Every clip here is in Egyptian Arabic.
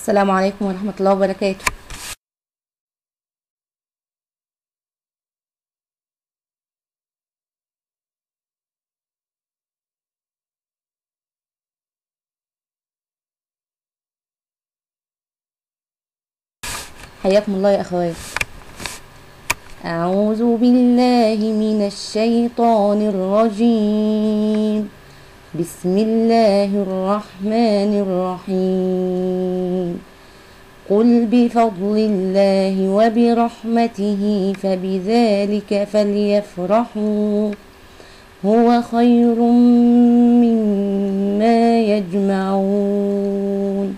السلام عليكم ورحمة الله وبركاته حياكم الله يا أخوات أعوذ بالله من الشيطان الرجيم بسم الله الرحمن الرحيم قل بفضل الله وبرحمته فبذلك فليفرحوا هو خير مما يجمعون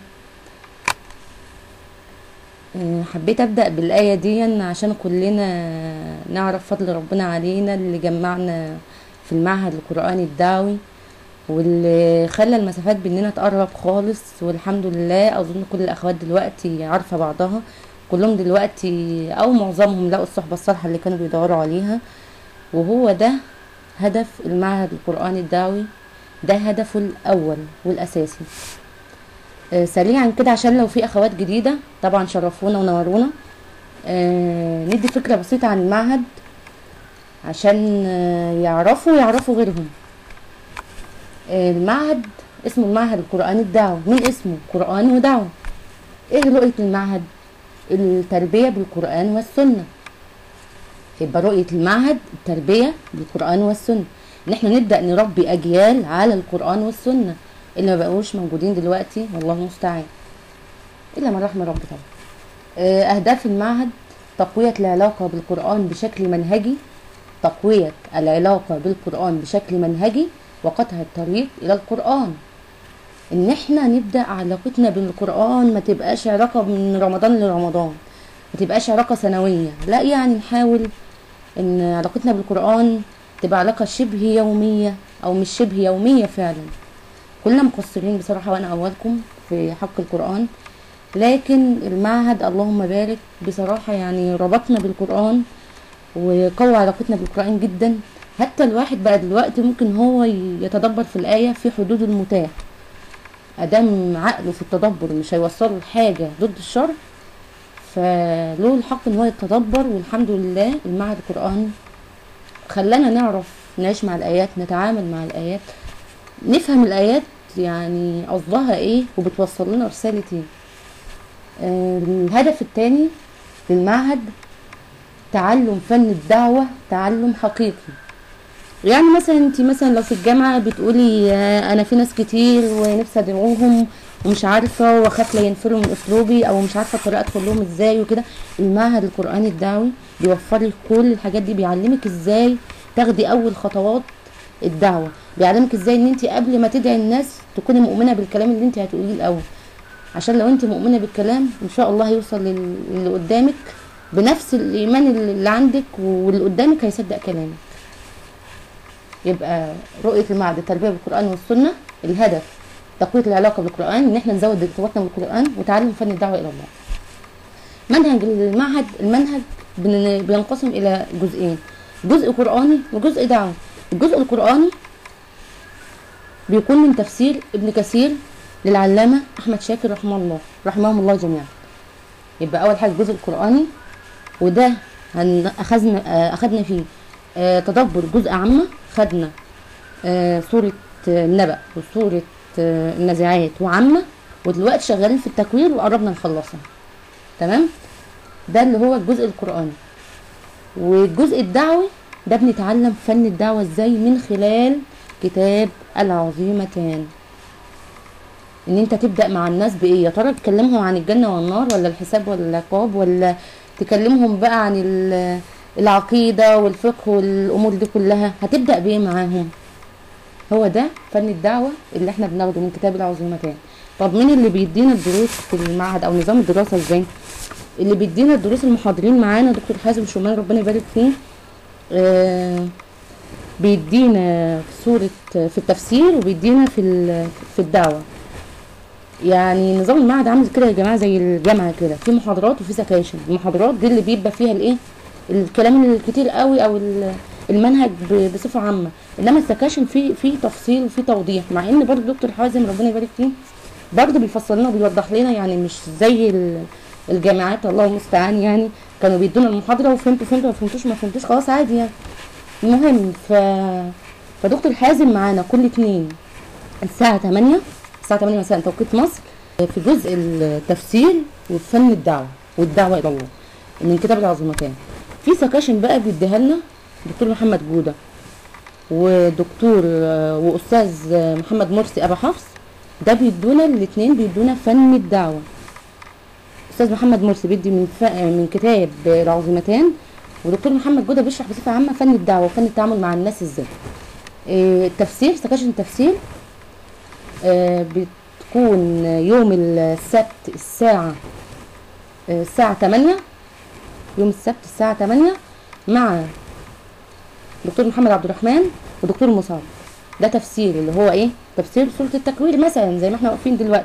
آه، حبيت ابدا بالايه دي عشان كلنا نعرف فضل ربنا علينا اللي جمعنا في المعهد القراني الدعوي واللي خلى المسافات بيننا تقرب خالص والحمد لله اظن كل الاخوات دلوقتي عارفه بعضها كلهم دلوقتي او معظمهم لقوا الصحبه الصالحه اللي كانوا بيدوروا عليها وهو ده هدف المعهد القراني الدعوي ده هدفه الاول والاساسي آه، سريعا كده عشان لو في اخوات جديده طبعا شرفونا ونورونا آه، ندي فكره بسيطه عن المعهد عشان آه، يعرفوا يعرفوا غيرهم آه، المعهد اسمه المعهد القرآني الدعوة من اسمه قرآن ودعوة ايه رؤية المعهد التربية بالقرآن والسنة يبقى رؤية المعهد التربية بالقرآن والسنة ان احنا نبدأ نربي اجيال على القرآن والسنة اللي ما بقوش موجودين دلوقتي والله المستعان الا من رحم ربي طبعا آه، اهداف المعهد تقوية العلاقة بالقرآن بشكل منهجي تقوية العلاقة بالقرآن بشكل منهجي وقطع الطريق الى القرآن ان احنا نبدأ علاقتنا بالقرآن ما تبقاش علاقة من رمضان لرمضان ما تبقاش علاقة سنوية لا يعني نحاول ان علاقتنا بالقرآن تبقى علاقة شبه يومية او مش شبه يومية فعلا كلنا مقصرين بصراحة وانا اولكم في حق القرآن لكن المعهد اللهم بارك بصراحة يعني ربطنا بالقرآن وقوى علاقتنا بالقرآن جدا حتى الواحد بقى دلوقتي ممكن هو يتدبر في الآية في حدود المتاح أدام عقله في التدبر مش هيوصله لحاجة ضد الشر فله الحق ان هو يتدبر والحمد لله المعهد القرآن خلانا نعرف نعيش مع الآيات نتعامل مع الآيات نفهم الآيات يعني قصدها ايه وبتوصل لنا رسالة ايه آه، الهدف التاني للمعهد تعلم فن الدعوة تعلم حقيقي يعني مثلا انت مثلا لو في الجامعة بتقولي آه، انا في ناس كتير ونفسي ادعوهم ومش عارفة واخاف لا ينفروا من اسلوبي او مش عارفة الطريقة ادخل لهم ازاي وكده المعهد القرآني الدعوي بيوفر لك كل الحاجات دي بيعلمك ازاي تاخدي اول خطوات الدعوة بيعلمك ازاي ان انت قبل ما تدعي الناس تكوني مؤمنة بالكلام اللي انت هتقوليه الاول عشان لو انت مؤمنة بالكلام ان شاء الله هيوصل لل- للي قدامك بنفس الايمان اللي عندك واللي قدامك هيصدق كلامك يبقى رؤية المعهد التربية بالقرآن والسنة الهدف تقوية العلاقة بالقرآن ان احنا نزود ارتباطنا بالقرآن وتعلم فن الدعوة الى الله منهج المعهد المنهج بن- بينقسم الى جزئين جزء قرآني وجزء دعوي الجزء القرآني بيكون من تفسير ابن كثير للعلامة أحمد شاكر رحمه الله رحمهم الله جميعا يبقى أول حاجة الجزء القرآني وده هن- أخذنا آه، أخذنا فيه آه، تدبر جزء عامة خدنا آه، سورة آه، النبأ وسورة آه، النازعات وعامة ودلوقتي شغالين في التكوير وقربنا نخلصها تمام ده اللي هو الجزء القرآني والجزء الدعوي ده بنتعلم فن الدعوة ازاي من خلال كتاب العظيمتان ان انت تبدأ مع الناس بايه يا ترى تكلمهم عن الجنة والنار ولا الحساب ولا العقاب ولا تكلمهم بقى عن ال- العقيدة والفقه والامور دي كلها هتبدأ بايه معاهم هو ده فن الدعوة اللي احنا بناخده من كتاب العظيمتان طب مين اللي بيدينا الدروس في المعهد او نظام الدراسة ازاي اللي بيدينا الدروس المحاضرين معانا دكتور حازم شومان ربنا يبارك فيه آه بيدينا في سورة في التفسير وبيدينا في ال- في الدعوة يعني نظام المعهد عامل كده يا جماعة زي الجامعة كده في محاضرات وفي سكاشن المحاضرات دي اللي بيبقى فيها الايه الكلام الكتير قوي او ال- المنهج ب- بصفة عامة انما السكاشن فيه فيه تفصيل وفيه توضيح مع ان برضه دكتور حازم ربنا يبارك فيه برضه بيفصل لنا وبيوضح لنا يعني مش زي ال- الجامعات الله المستعان يعني كانوا بيدونا المحاضره وفهمتوا فهمتوا ما فهمتوش ما فهمتوش خلاص عادي يعني المهم ف فدكتور حازم معانا كل اتنين الساعة 8 الساعة 8 مساء توقيت مصر في جزء التفسير وفن الدعوة والدعوة إلى الله من كتاب العظمتين في سكاشن بقى بيديها لنا دكتور محمد جودة ودكتور آه، وأستاذ آه، محمد مرسي أبو حفص ده بيدونا الاتنين بيدونا فن الدعوة أستاذ محمد مرسي بيدي من ف... من كتاب العظمتين ودكتور محمد جودة بيشرح بصفة عامة فن الدعوة وفن التعامل مع الناس ازاي آه، التفسير سكاشن التفسير آه، بتكون يوم السبت الساعة آه، الساعة 8 يوم السبت الساعة 8 مع دكتور محمد عبد الرحمن ودكتور مصعب ده تفسير اللي هو ايه تفسير سورة التكوير مثلا زي ما احنا واقفين دلوقتي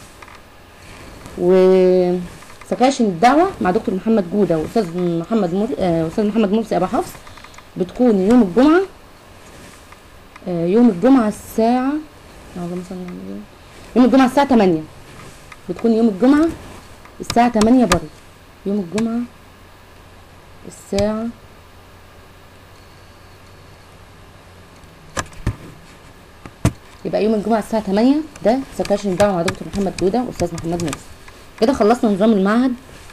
وسكاشن الدعوة مع دكتور محمد جودة وأستاذ محمد مر... آه، أستاذ محمد مرسي أبو حفص بتكون يوم الجمعة آه، يوم الجمعة الساعة اللهم صل على النبي. يوم الجمعة الساعة 8 بتكون يوم الجمعة الساعة 8 برضه يوم الجمعة الساعة يبقى يوم الجمعة الساعة 8 ده سكاشن دعوة مع دكتور محمد جودة وأستاذ محمد مرسي كده خلصنا نظام المعهد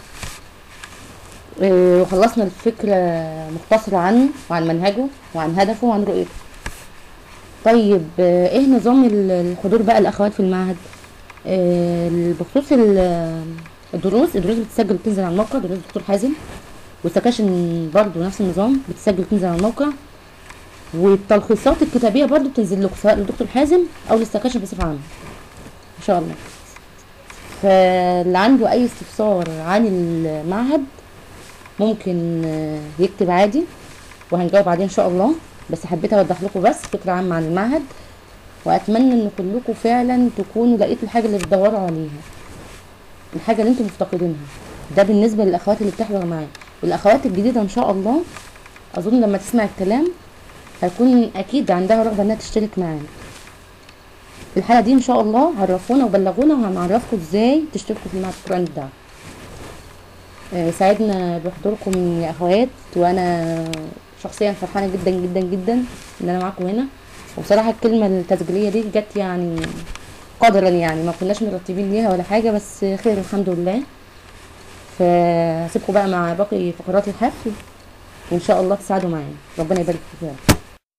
آه، وخلصنا الفكرة مختصرة عنه وعن منهجه وعن هدفه وعن رؤيته طيب آه، ايه نظام ال- الحضور بقى الاخوات في المعهد آه، بخصوص ال- الدروس الدروس بتسجل وتنزل على الموقع دروس دكتور حازم والسكاشن برضو نفس النظام بتسجل وتنزل على الموقع والتلخيصات الكتابيه برضو بتنزل لكم سواء لدكتور حازم او للسكاشن بصفه عامه ان شاء الله فاللي عنده اي استفسار عن المعهد ممكن آه، يكتب عادي وهنجاوب عليه ان شاء الله بس حبيت اوضح لكم بس فكره عامه عن المعهد واتمنى ان كلكم فعلا تكونوا لقيتوا الحاجه اللي بتدوروا عليها الحاجه اللي انتم مفتقدينها ده بالنسبه للاخوات اللي بتحضر معايا والاخوات الجديده ان شاء الله اظن لما تسمع الكلام هيكون اكيد عندها رغبه انها تشترك معانا الحلقه دي ان شاء الله عرفونا وبلغونا وهنعرفكم ازاي تشتركوا في معهد القران الدعوه آه، سعدنا بحضوركم يا اخوات وانا شخصيا فرحانه جدا جدا جدا ان انا معاكم هنا وبصراحه الكلمه التسجيليه دي جت يعني قدرا يعني ما كناش مرتبين ليها ولا حاجه بس خير الحمد لله فسيبكم بقى مع باقي فقرات الحفل وان شاء الله تساعدوا معايا ربنا يبارك فيكم يا رب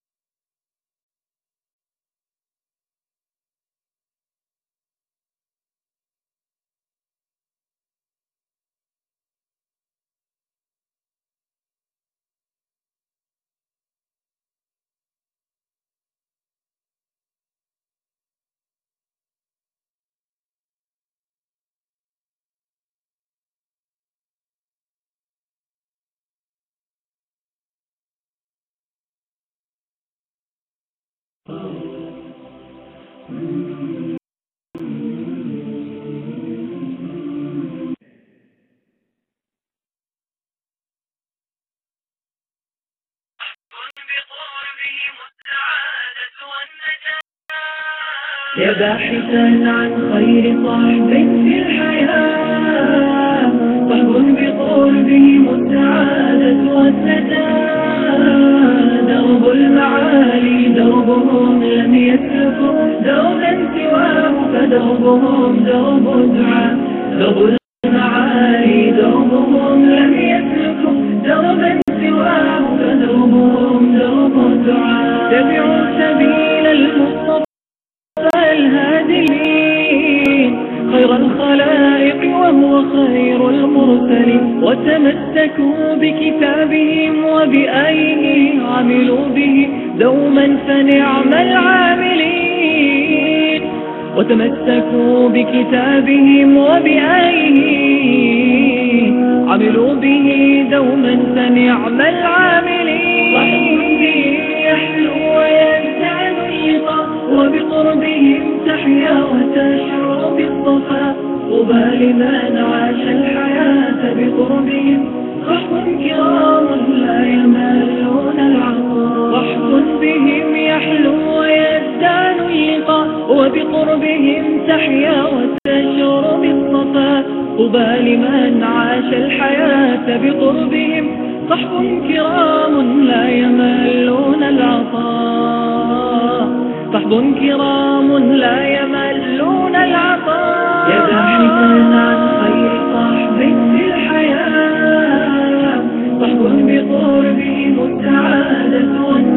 يا باحثا عن خير صحب في الحياة صحب بقربهم السعادة والسداد درب المعالي دربهم لم يسلكوا دربا سواه فدربهم درب دعاء درب المعالي دربهم لم يسلكوا دربا سواه فدربهم درب دعاء تبعوا سبيل المصطفى الهادين خير الخلائق وهو خير المرسلين وتمسكوا بكتابهم وبأيه عملوا به دوما فنعم العاملين وتمسكوا بكتابهم وبأيه عملوا به دوما فنعم العاملين صحب به يحلو ويزداد اللقاء وبقربهم تحيا وتشعر بالصفاء طوبى لمن عاش الحياة بقربهم صحب كرام لا يملون العطاء صحب بهم يحلو ويزداد اللقاء وبقربهم تحيا وتشعر بالصفا طوبى لمن عاش الحياة بقربهم صحب كرام لا يملون العطاء صحب كرام لا يملون العطاء يا باحثا عن خير صحب في الحياة صحب بقربهم السعادة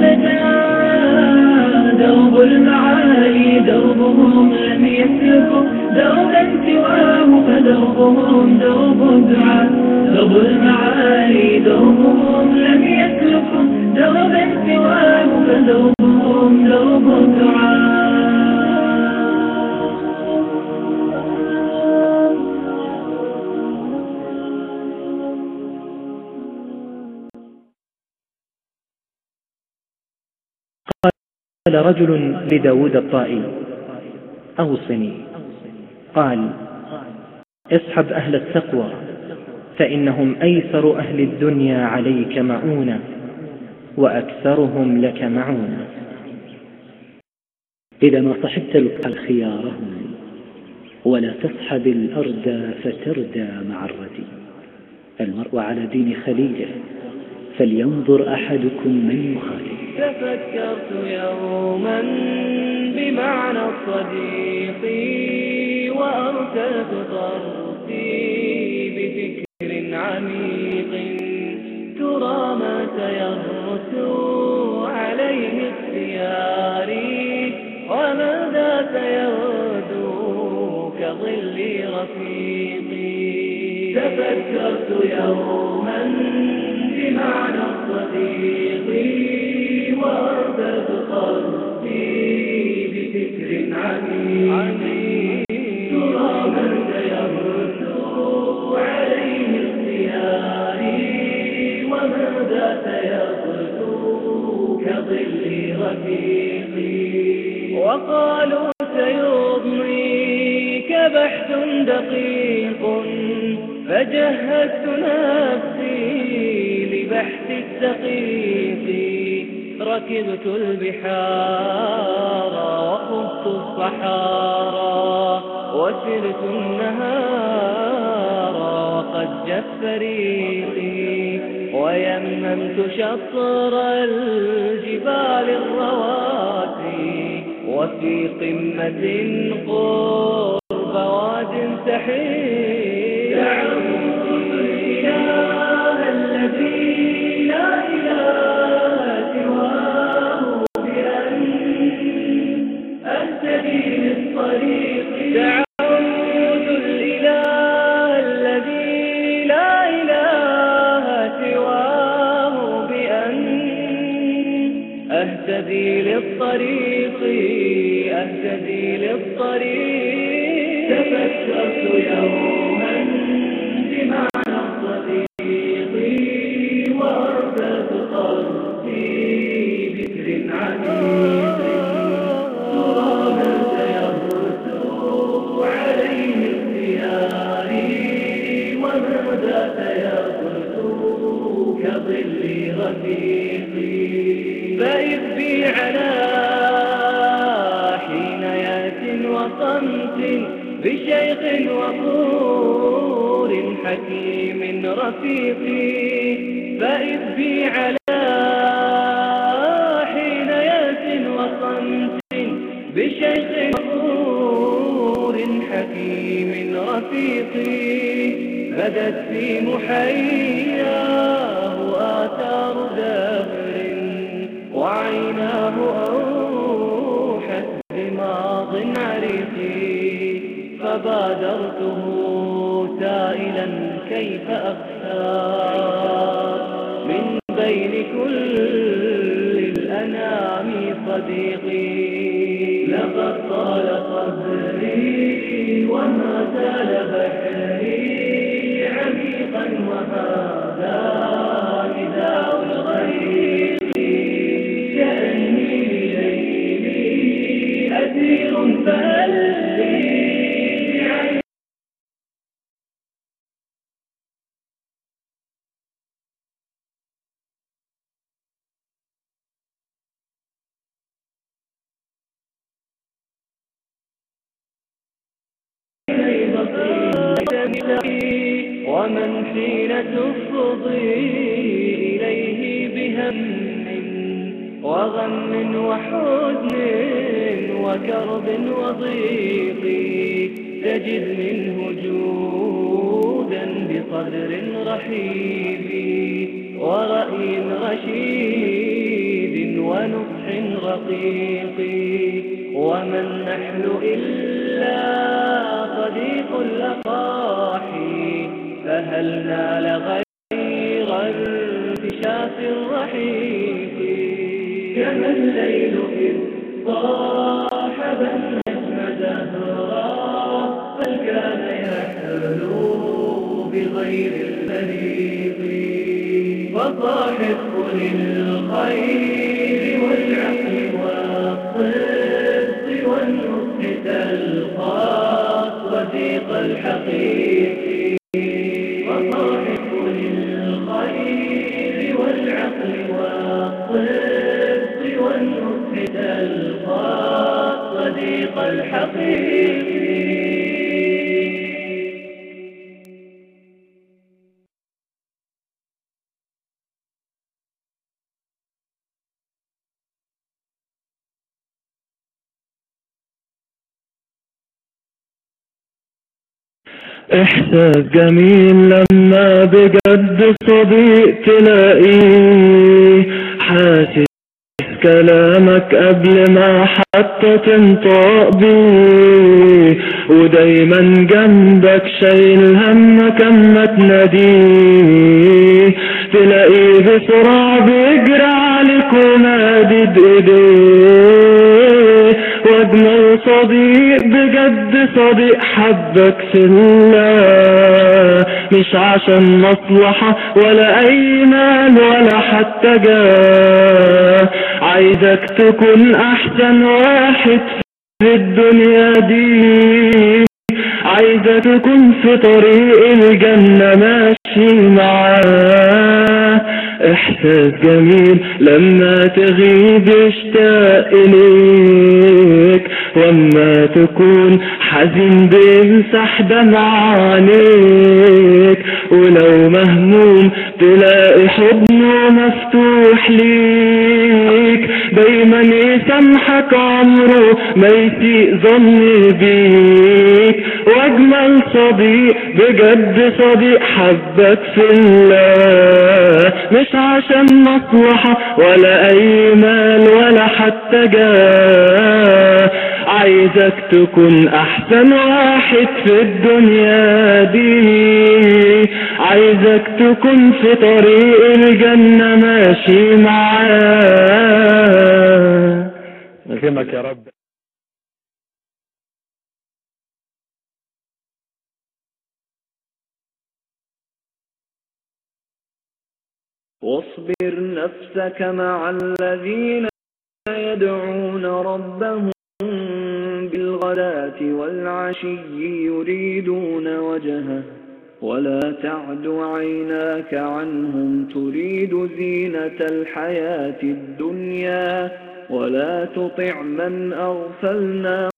والنجاة درب المعالي دربهم لم يسلكوا دربا سواه فدربهم درب الدعاء درب المعالي دربهم لم يسلكوا دربا سواه فدربهم درب الدعاء قال رجل لداود الطائي أوصني قال اصحب أهل التقوى فإنهم أيسر أهل الدنيا عليك معونة وأكثرهم لك معونة إذا ما صحبت الخيارهم ولا تصحب الأردى فتردى مع الردي المرء على دين خليله فلينظر أحدكم من يخالف تفكرت يوما بمعنى الصديق وأرسلت طرفي بفكر عميق ترى ما سيغرس عليه اختياري وماذا سيغدو كظل رفيقي تفكرت يوما بمعنى الصديق وأرسلت قلبي بفكر عميق ترى من سيغرس عليه اختياري وماذا سيغدو كظل رفيقي وقالوا سيضنيك بحث دقيق فجهزت نفسي لبحث الدقيق ركبت البحار وخضت الصحارى وسرت النهار وقد جف ريقي ويممت شطر الجبال الرواسي وفي قمة قرب واد سحيق دعوت الإله الذي لا إله سواه بأن أهتدي للطريق دعوت الإله الذي لا إله سواه بأن أهتدي للطريق أهتدي للطريق تفكرت يوما بمعنى الصديق وأرسلت قلبي بفكر عميق ترى من سيغرس عليه اختياري وماذا سيغرس كظل رفيقي فإذ بي على حينيات وصمت بشيخ وقور حكيم رفيقي فإذ بي على حينيات وصمت بشيخ وقور حكيم رفيقي بدت في محياه آثار دهر وعيناه أوحت بماض عريق فبادرته سائلا كيف أختار من بين كل الأنام صديقي لقد طال صبري وما زال بحري عميقا وهذا نداء الغيب كأني ليلي أسير فهل لي ومن حين تفضي إليه بهم وغم وحزن وكرب وضيق تجد منه جودا بقدر رحيب ورأي رشيد ونصح رقيق ومن نحن إلا صديق الأقاحي فهل نال غير انتشاف الرحيق كما الليل إذ صاحب النجم زهرا بل كان يحلو بغير الفريق فصاحب للخير والعقل والصدق والنصح تلقى صديق الحقيق فصاحب للخير والعقل والصدق والنصح تلقى صديق الحقيق احساس جميل لما بجد صديق تلاقيه حاسس كلامك قبل ما حتى تنطق بيه ودايما جنبك شايل همك اما تناديه تلاقيه بسرعة بيجري عليك ومادد ايديه واجمل صديق بجد صديق حبك في الله مش عشان مصلحة ولا اي مال ولا حتى جاه عايزك تكون احسن واحد في الدنيا دي عايزك تكون في طريق الجنة ماشي معاه احساس جميل لما تغيب يشتاق اليك واما تكون حزين بيمسح دمع عينيك ولو مهموم تلاقي حضنه مفتوح ليك دايما يسامحك عمره ما يسيء ظن بيك واجمل صديق بجد صديق حبك في الله مش عشان مصلحة ولا اي مال ولا حتى جاه عايزك تكون احسن واحد في الدنيا دي عايزك تكون في طريق الجنة ماشي معاه يكرمك يا رب واصبر نفسك مع الذين يدعون ربهم بالغداة والعشي يريدون وجهه ولا تعد عيناك عنهم تريد زينة الحياة الدنيا ولا تطع من أغفلنا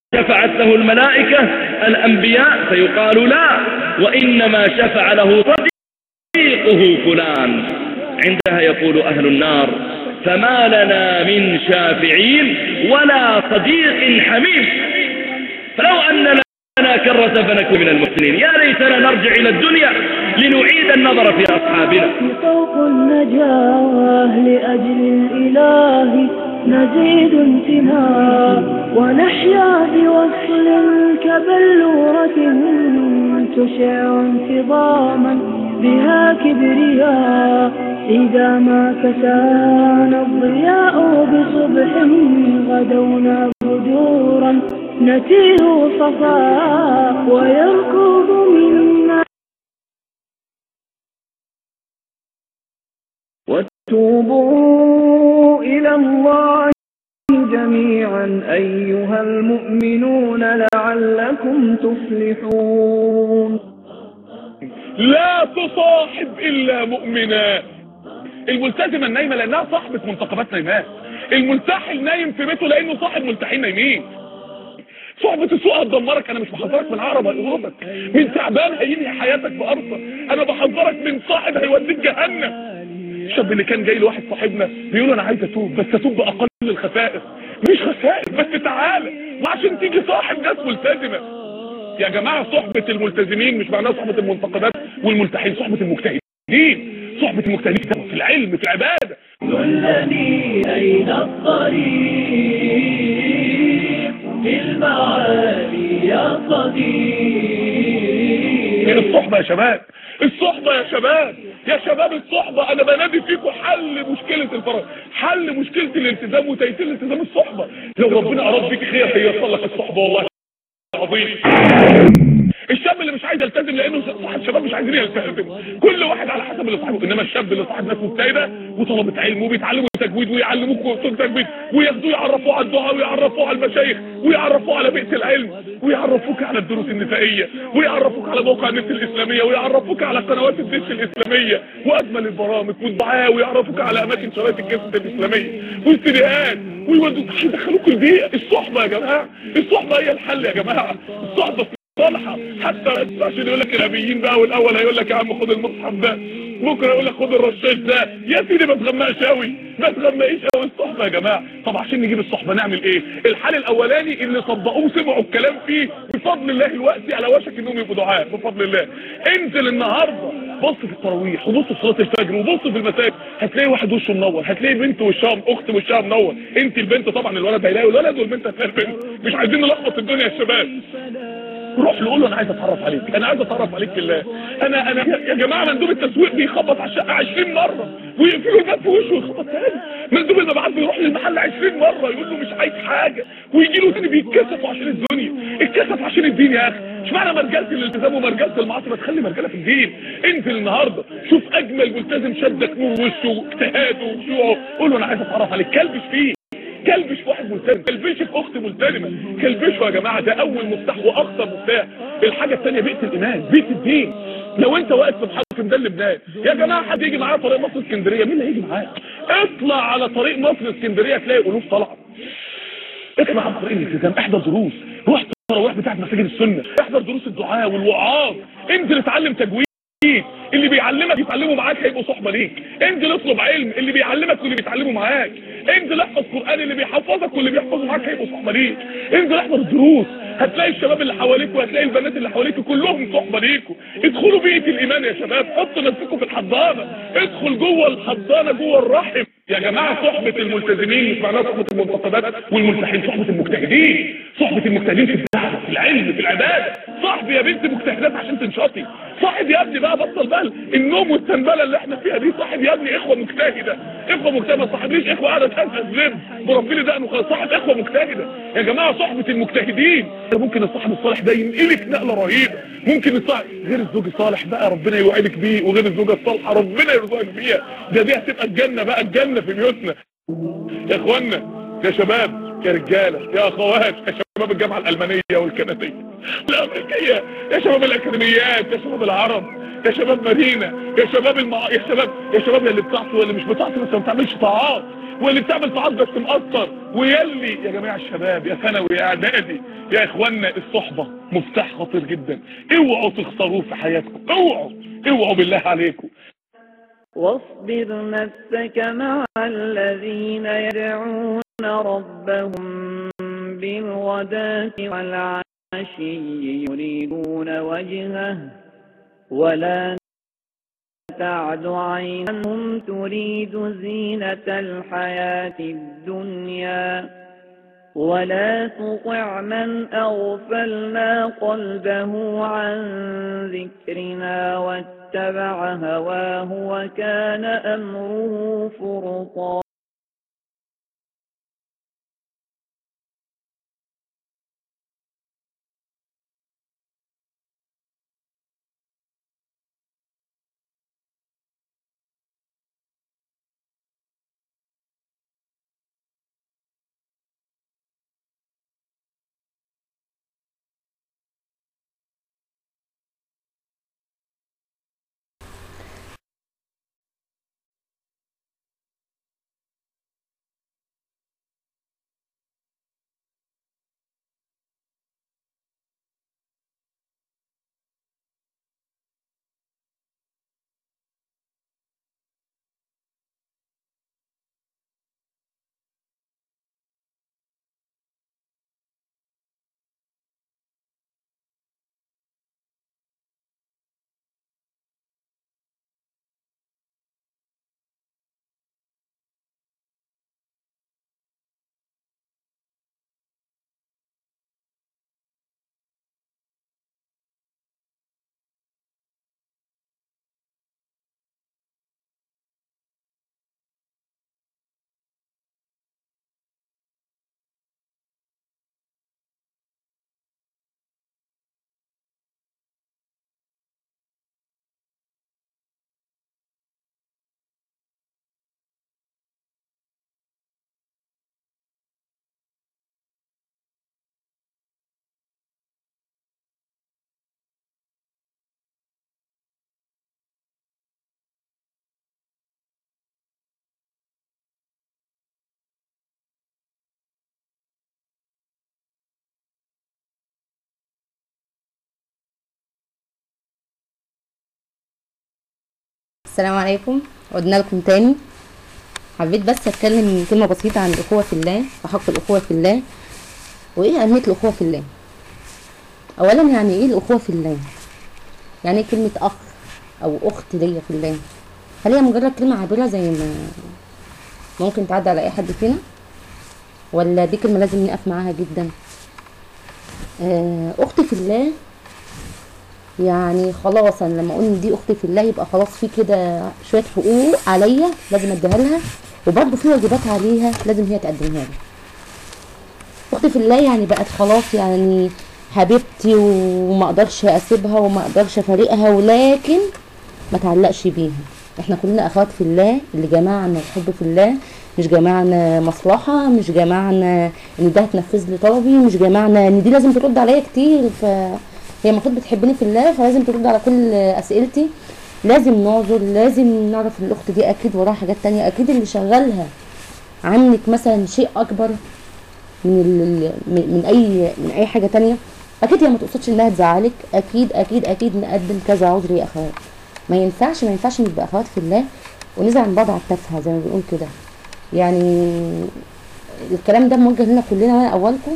شفعت له الملائكة الأنبياء فيقال لا وإنما شفع له صديقه فلان عندها يقول أهل النار فما لنا من شافعين ولا صديق حميم فلو أن لنا كرة فنكون من المحسنين يا ليتنا نرجع إلى الدنيا لنعيد النظر في أصحابنا طوق النجاة لأجل الإله نزيد امتناء ونحيا بوصل كبلورة تشع انتظاما بها كبرياء إذا ما كسانا الضياء بصبح غدونا بدورا نتيه صفاء ويركض منا وتوبوا إلى الله جميعا أيها المؤمنون لعلكم تفلحون لا تصاحب إلا مؤمنات الملتزمة النايمة لأنها صاحبة منتقبات نايمات الملتحل نايم في بيته لأنه صاحب ملتحين نايمين صحبة السوء هتدمرك انا مش بحذرك من عقرب هيقربك من تعبان هينهي حياتك بأرضك انا بحذرك من صاحب هيوديك جهنم الشاب اللي كان جاي لواحد صاحبنا بيقول انا عايز اتوب بس اتوب باقل الخسائر مش خسائر بس تعالى وعشان تيجي صاحب ناس ملتزمه يا جماعه صحبه الملتزمين مش معناها صحبه المنتقدات والملتحين صحبه المجتهدين صحبه المجتهدين في العلم في العباده دلني أين الطريق في المعالي يا صديق الصحبة يا شباب الصحبة يا شباب يا شباب الصحبة انا بنادي فيكم حل مشكلة الفرق حل مشكلة الالتزام وتيسير الالتزام الصحبة لو ربنا اراد بيك خير هيوصل لك الصحبة والله عظيم الشاب اللي مش عايز يلتزم لانه صاحب شباب مش عايزين يلتزم كل واحد على حسب اللي صاحبه انما الشاب اللي صاحب ناس مجتهده وطلبه علم وبيتعلموا تجويد ويعلموك اصول تجويد وياخدوه يعرفوه على الدعاء ويعرفوه على المشايخ ويعرفوه على بيئه العلم ويعرفوك على الدروس النسائيه ويعرفوك على موقع النت الاسلاميه ويعرفوك على قنوات الدش الاسلاميه واجمل البرامج والدعاء ويعرفوك على اماكن شرايط الكاسيت الاسلاميه والسيديهات ويودوك يدخلوك البيئه الصحبه يا جماعه الصحبه هي الحل يا جماعه الصحبه صالحة حتى عشان يقول لك النبيين بقى والاول هيقول لك يا عم خد المصحف ده بكره يقول لك خد الرشاش ده يا سيدي ما تغمقش قوي ما تغمقيش قوي الصحبه يا جماعه طب عشان نجيب الصحبه نعمل ايه الحل الاولاني اللي صدقوه سمعوا الكلام فيه بفضل الله الوقت على وشك انهم يبقوا دعاء بفضل الله انزل النهارده بص في التراويح وبص في صلاه الفجر وبص في المساجد هتلاقي واحد وشه منور هتلاقي بنت وشها اخت وشها منور انت البنت طبعا الولد هيلاقي الولد والبنت هتلاقي البنت مش عايزين نلخبط الدنيا يا شباب روح له قول له انا عايز اتعرف عليك انا عايز اتعرف عليك بالله انا انا يا جماعه مندوب التسويق بيخبط على الشقه 20 مره ويقفلوا الباب في وشه ويخبط تاني مندوب المبيعات بيروح للمحل 20 مره يقول له مش عايز حاجه ويجي له تاني بيتكسفوا عشان الدنيا اتكسف عشان الدين يا اخي اشمعنى مرجله الالتزام ومرجله المعاصي ما تخلي مرجله في الدين انزل النهارده شوف اجمل ملتزم شدك نور وشه واجتهاده وخشوعه قول له انا عايز اتعرف عليك كلبش فيه كلبش في واحد ملتزم كلبش في اخت ملتزمه كلبشوا يا جماعه ده اول مفتاح واخطر مفتاح الحاجه الثانيه بيئه الايمان بيئه الدين لو انت واقف في محطه ده لبنان يا جماعه حد يجي معايا طريق مصر اسكندريه مين اللي هيجي معايا اطلع على طريق مصر اسكندريه تلاقي الوف طالعه اطلع على طريق الالتزام احضر دروس روح التراويح بتاعت مساجد السنه احضر دروس الدعاء والوعاظ انزل اتعلم تجويد اللي بيعلمك يتعلموا معاك هيبقوا صحبه ليك انزل اطلب علم اللي بيعلمك واللي بيتعلموا معاك انزل احفظ قران اللي بيحفظك واللي بيحفظوا معاك هيبقوا صحبه ليك انزل احضر الدروس هتلاقي الشباب اللي حواليك وهتلاقي البنات اللي حواليك كلهم صحبه ليكوا ادخلوا بيئه الايمان يا شباب حطوا نفسكم في الحضانه ادخل جوه الحضانه جوه الرحم يا جماعه صحبه الملتزمين مش معناها صحبه المنتقدات والملتحين صحبه المجتهدين صحبه المجتهدين في الدعوه في العلم في العباده صاحب يا بنت مجتهدات عشان تنشطي صاحب يا ابني بقى بطل بقى النوم والتنبله اللي احنا فيها دي صاحب يا ابني اخوه مجتهده اخوه مجتهده ما صاحبليش اخوه قاعده تهزز ذنب وربي لي دقنه خلاص صاحب اخوه مجتهده يا جماعه صحبه المجتهدين ممكن الصاحب الصالح ده ينقلك نقله رهيبه ممكن الصاحب غير الزوج الصالح بقى ربنا يوعدك بيه وغير الزوجه الصالحه ربنا يرزقك بيها ده دي هتبقى الجنه بقى الجنه في بيوتنا يا اخوانا يا شباب يا رجاله يا اخوات يا شباب الجامعه الالمانيه والكنديه الامريكيه يا شباب الاكاديميات يا شباب العرب يا شباب مدينه يا شباب المع... يا شباب يا شباب اللي بتعصي واللي مش بتعصي بس ما بتعملش طاعات واللي بتعمل طاعات بس مقصر ويلي يا جماعه الشباب يا ثانوي يا اعدادي يا اخوانا الصحبه مفتاح خطير جدا اوعوا تخسروه في حياتكم اوعوا اوعوا بالله عليكم واصبر نفسك مع الذين يدعون ربهم بالغداة والعشي يريدون وجهه ولا تعد عينهم تريد زينة الحياة الدنيا ولا تطع من أغفلنا قلبه عن ذكرنا واتبع هواه وكان أمره فرطا السلام عليكم عدنا لكم تاني حبيت بس اتكلم كلمة بسيطة عن الأخوة في الله وحق الأخوة في الله وإيه أهمية الأخوة في الله أولا يعني إيه الأخوة في الله يعني إيه كلمة أخ أو أخت ليا في الله هل هي مجرد كلمة عابرة زي ما ممكن تعدي على أي حد فينا ولا دي كلمة لازم نقف معاها جدا آه، أختي في الله يعني خلاص انا لما اقول إن دي اختي في الله يبقى خلاص في كده شويه حقوق عليا لازم اديها لها وبرضه في واجبات عليها لازم هي تقدمها لي اختي في الله يعني بقت خلاص يعني حبيبتي وما اقدرش اسيبها وما اقدرش افارقها ولكن ما تعلقش بيها احنا كلنا اخوات في الله اللي جمعنا الحب في الله مش جمعنا مصلحة مش جمعنا ان ده هتنفذ لي طلبي مش جمعنا ان دي لازم ترد عليا كتير فهي المفروض بتحبني في الله فلازم ترد على كل اسئلتي لازم نعذر لازم نعرف ان الاخت دي اكيد وراها حاجات تانية اكيد اللي شغالها عنك مثلا شيء اكبر من ال... من من اي من اي حاجه تانية اكيد هي ما تقصدش انها تزعلك اكيد اكيد اكيد نقدم كذا عذر يا اخوات ما ينفعش ما ينفعش نبقى اخوات في الله ونزعل من بعض على التافهه زي ما بنقول كده يعني الكلام ده موجه لنا كلنا وانا اولكم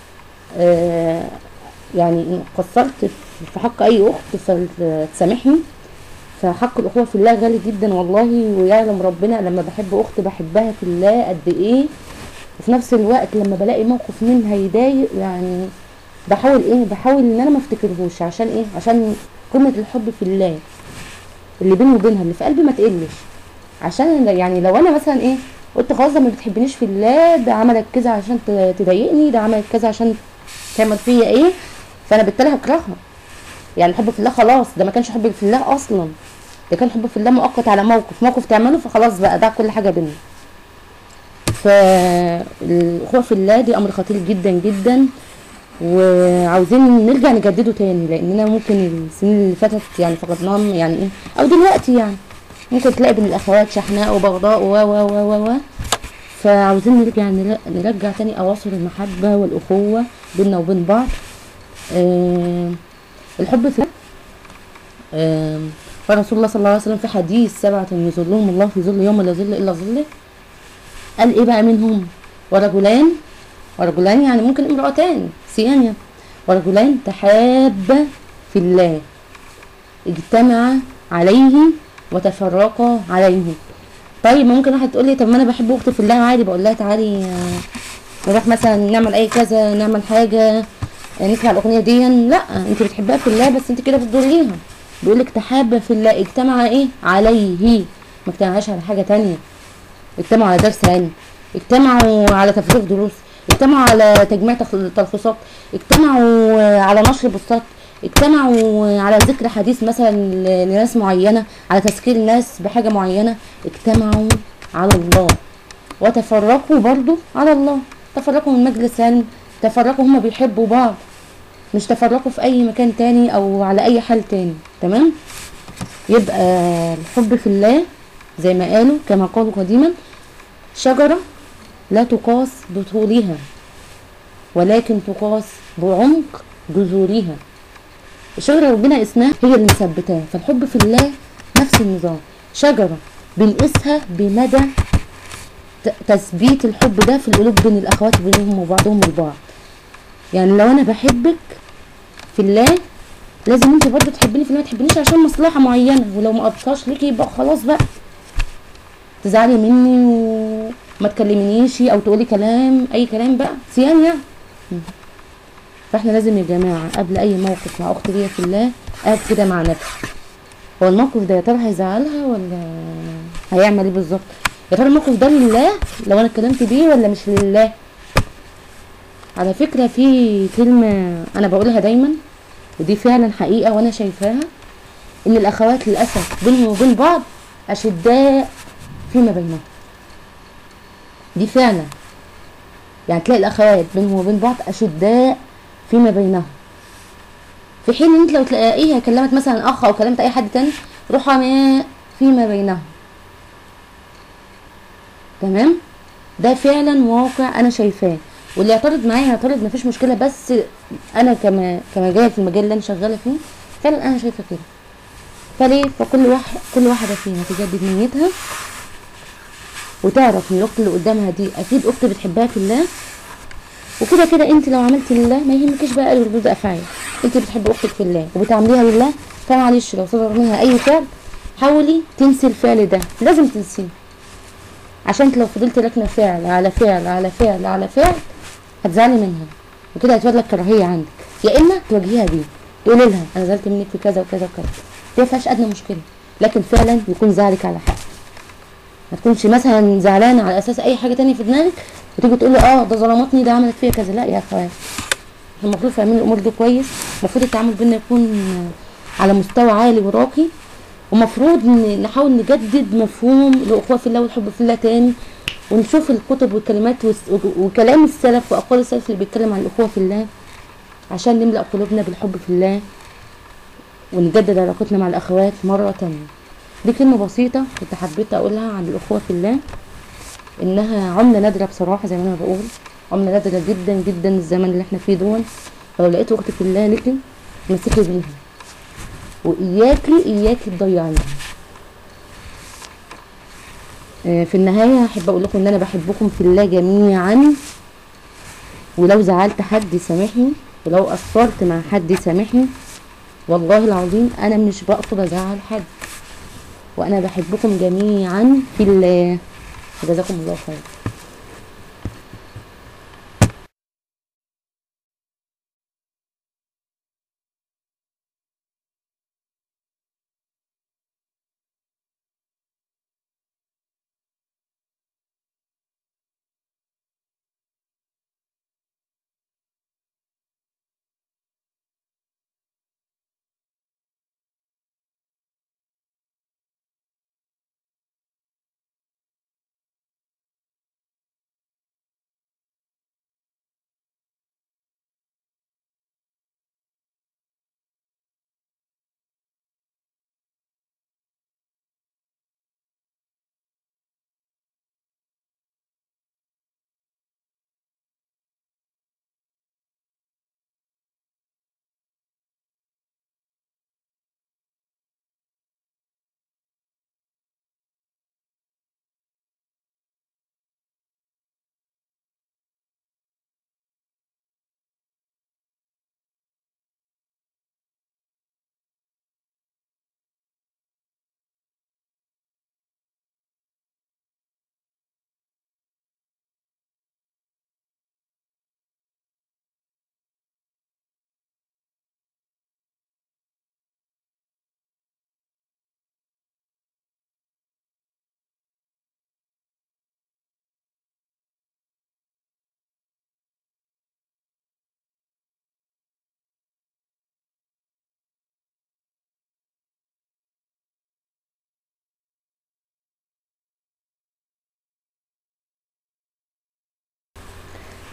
آه يعني إن قصرت في- في حق اي اخت فتسامحني فحق الاخوه في الله غالي جدا والله ويعلم ربنا لما بحب اخت بحبها في الله قد ايه وفي نفس الوقت لما بلاقي موقف منها يضايق يعني بحاول ايه بحاول ان انا ما افتكرهوش عشان ايه عشان قمه الحب في الله اللي بيني وبينها اللي في قلبي ما تقلش عشان يعني لو انا مثلا ايه قلت خلاص ده ما بتحبنيش في الله ده عملت كذا عشان ت- تضايقني ده عملت كذا عشان تعمل فيا ايه فانا بالتالي هكرهها يعني الحب في الله خلاص ده ما كانش حب في الله اصلا ده كان حب في الله مؤقت على موقف موقف تعمله فخلاص بقى ده كل حاجه بينا فالاخوه في الله دي امر خطير جدا جدا وعاوزين نرجع نجدده تاني لاننا ممكن السنين اللي فاتت يعني فقدناهم يعني ايه او دلوقتي يعني ممكن تلاقي بين الاخوات شحناء وبغضاء و و و و و فعاوزين نرجع نر- نرجع تاني اواصر المحبة والاخوة بيننا وبين بعض آه الحب في آه قال رسول الله صلى الله عليه وسلم في حديث سبعة يظلهم الله في ظل يوم لا ظل الا ظله قال ايه بقى منهم ورجلان ورجلان يعني ممكن امرأتان سيانيا ورجلان تحابا في الله اجتمع عليه وتفرقا عليه طيب ممكن واحد تقول لي طب ما انا بحب اختي في الله عادي بقول لها تعالي آه، نروح مثلا نعمل اي كذا نعمل حاجه آه، نسمع الاغنيه دي لا انت بتحبها في الله بس انت كده بتضريها بيقول لك تحابا في الله اجتمع ايه عليه ما اجتمعش على حاجه تانية اجتمعوا على درس علم اجتمعوا على تفريغ دروس اجتمعوا على تجميع تخ- تلخيصات اجتمعوا آه، على نشر بوستات اجتمعوا آه، على ذكر حديث مثلا ل- لناس معينة على تذكير الناس بحاجة معينة اجتمعوا على الله وتفرقوا برضو على الله تفرقوا من مجلس علم تفرقوا هما بيحبوا بعض مش تفرقوا في اي مكان تاني او على اي حال تاني تمام يبقى الحب في الله زي ما قالوا كما قالوا قديما شجرة لا تقاس بطولها ولكن تقاس بعمق جذورها الشجرة ربنا اسمها هي اللي مثبتاها فالحب في الله نفس النظام شجرة بنقيسها بمدى ت- تثبيت الحب ده في القلوب بين الاخوات بينهم وبعضهم البعض يعني لو انا بحبك في الله لازم انت برضه تحبيني في الله ما تحبنيش عشان مصلحه معينه ولو ما قضيتهاش ليكي يبقى خلاص بقى تزعلي مني وما تكلمنيش او تقولي كلام اي كلام بقى سيان يعني م. فاحنا لازم يا جماعه قبل اي موقف مع اختي ليا في الله اقعد كده مع نفسي هو الموقف ده يا ترى هيزعلها ولا هيعمل ايه بالظبط يا ترى الموقف ده لله لو انا اتكلمت بيه ولا مش لله على فكره في كلمه انا بقولها دايما ودي فعلا حقيقه وانا شايفاها ان الاخوات للاسف بينهم وبين بعض اشداء فيما بينهم دي فعلا يعني تلاقي الاخوات بينهم وبين بعض اشداء فيما بينهم في حين ان انت لو تلاقيها كلمت مثلا اخ او كلمت اي حد تاني رحماء فيما بينهم تمام ده فعلا واقع انا شايفاه واللي يعترض معايا يعترض مفيش مشكله بس انا كما كما جايه في المجال اللي انا شغاله فيه فعلا انا شايفه كده فليه فكل واحد كل واحده فينا تجدد نيتها وتعرف ان الاخت اللي قدامها دي اكيد اخت بتحبها في الله وكده كده انت لو عملت لله ما يهمكيش بقى ردود افعال انت بتحب اختك في الله وبتعامليها لله فمعلش لو صدر منها اي فعل حاولي تنسي الفعل ده لازم تنسيه عشان انت لو فضلت راكنه فعل على فعل على فعل على فعل هتزعلي منها وكده هتولد لك كراهيه عندك يا اما تواجهيها بيه تقولي لها انا زعلت منك في كذا وكذا وكذا دي ما فيهاش ادنى مشكله لكن فعلا يكون زعلك على حق ما تكونش مثلا زعلانه على اساس اي حاجه تانية في دماغك وتيجي تقولي اه ده ظلمتني ده عملت فيا كذا لا يا اخوات احنا المفروض فاهمين الامور دي كويس المفروض التعامل بينا يكون على مستوى عالي وراقي ومفروض ن- نحاول نجدد مفهوم الاخوه في الله والحب في الله تاني ونشوف الكتب والكلمات والس- وكلام السلف واقوال السلف اللي بيتكلم عن الاخوه في الله عشان نملا قلوبنا بالحب في الله ونجدد علاقتنا مع الاخوات مره تانية دي كلمه بسيطه كنت حبيت اقولها عن الاخوه في الله انها عمله نادره بصراحه زي ما انا بقول عمله نادره جدا جدا الزمن اللي احنا فيه دون فلو لقيت اختي في الله لك مسكي بيها واياكي اياكي تضيعيها آه، في النهايه احب اقول لكم ان انا بحبكم في الله جميعا ولو زعلت حد يسامحني ولو قصرت مع حد يسامحني والله العظيم انا مش بقصد ازعل حد وانا بحبكم جميعا في الله جزاكم الله خير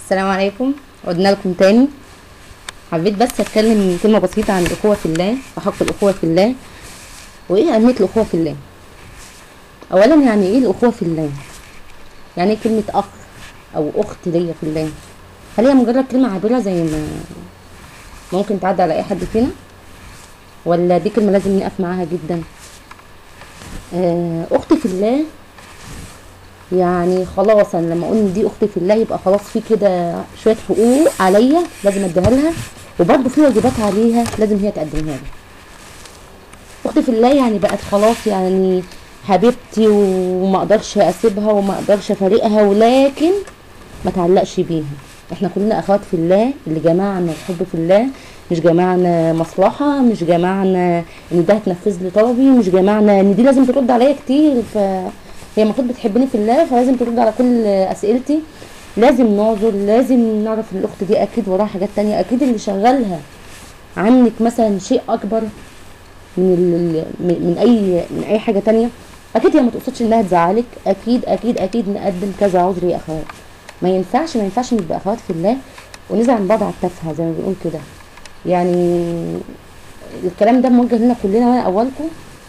السلام عليكم عدنا لكم تاني حبيت بس اتكلم كلمة بسيطة عن الأخوة في الله وحق الأخوة في الله وإيه أهمية الأخوة في الله أولا يعني إيه الأخوة في الله يعني إيه كلمة أخ أو أخت ليا في الله هل هي مجرد كلمة عابرة زي ما ممكن تعدي على أي حد فينا ولا دي كلمة لازم نقف معاها جدا آه، أختي في الله يعني خلاص انا لما اقول إن دي اختي في الله يبقى خلاص في كده شويه حقوق عليا لازم اديها لها وبرضه في واجبات عليها لازم هي تقدمها لي اختي في الله يعني بقت خلاص يعني حبيبتي وما اقدرش اسيبها وما اقدرش افارقها ولكن ما تعلقش بيها احنا كلنا اخوات في الله اللي جمعنا الحب في الله مش جمعنا مصلحة مش جمعنا ان ده هتنفذ لي طلبي مش جمعنا ان دي لازم ترد عليا كتير فهي المفروض بتحبني في الله فلازم ترد على كل اسئلتي لازم نعذر لازم نعرف ان الاخت دي اكيد وراها حاجات تانية اكيد اللي شغالها عنك مثلا شيء اكبر من ال- من من اي من اي حاجه تانية اكيد هي ما تقصدش انها تزعلك اكيد اكيد اكيد نقدم كذا عذر يا اخوات ما ينفعش ما ينفعش نبقى اخوات في الله ونزعل من بعض على التافهه زي ما بنقول كده يعني الكلام ده موجه لنا كلنا وانا اولكم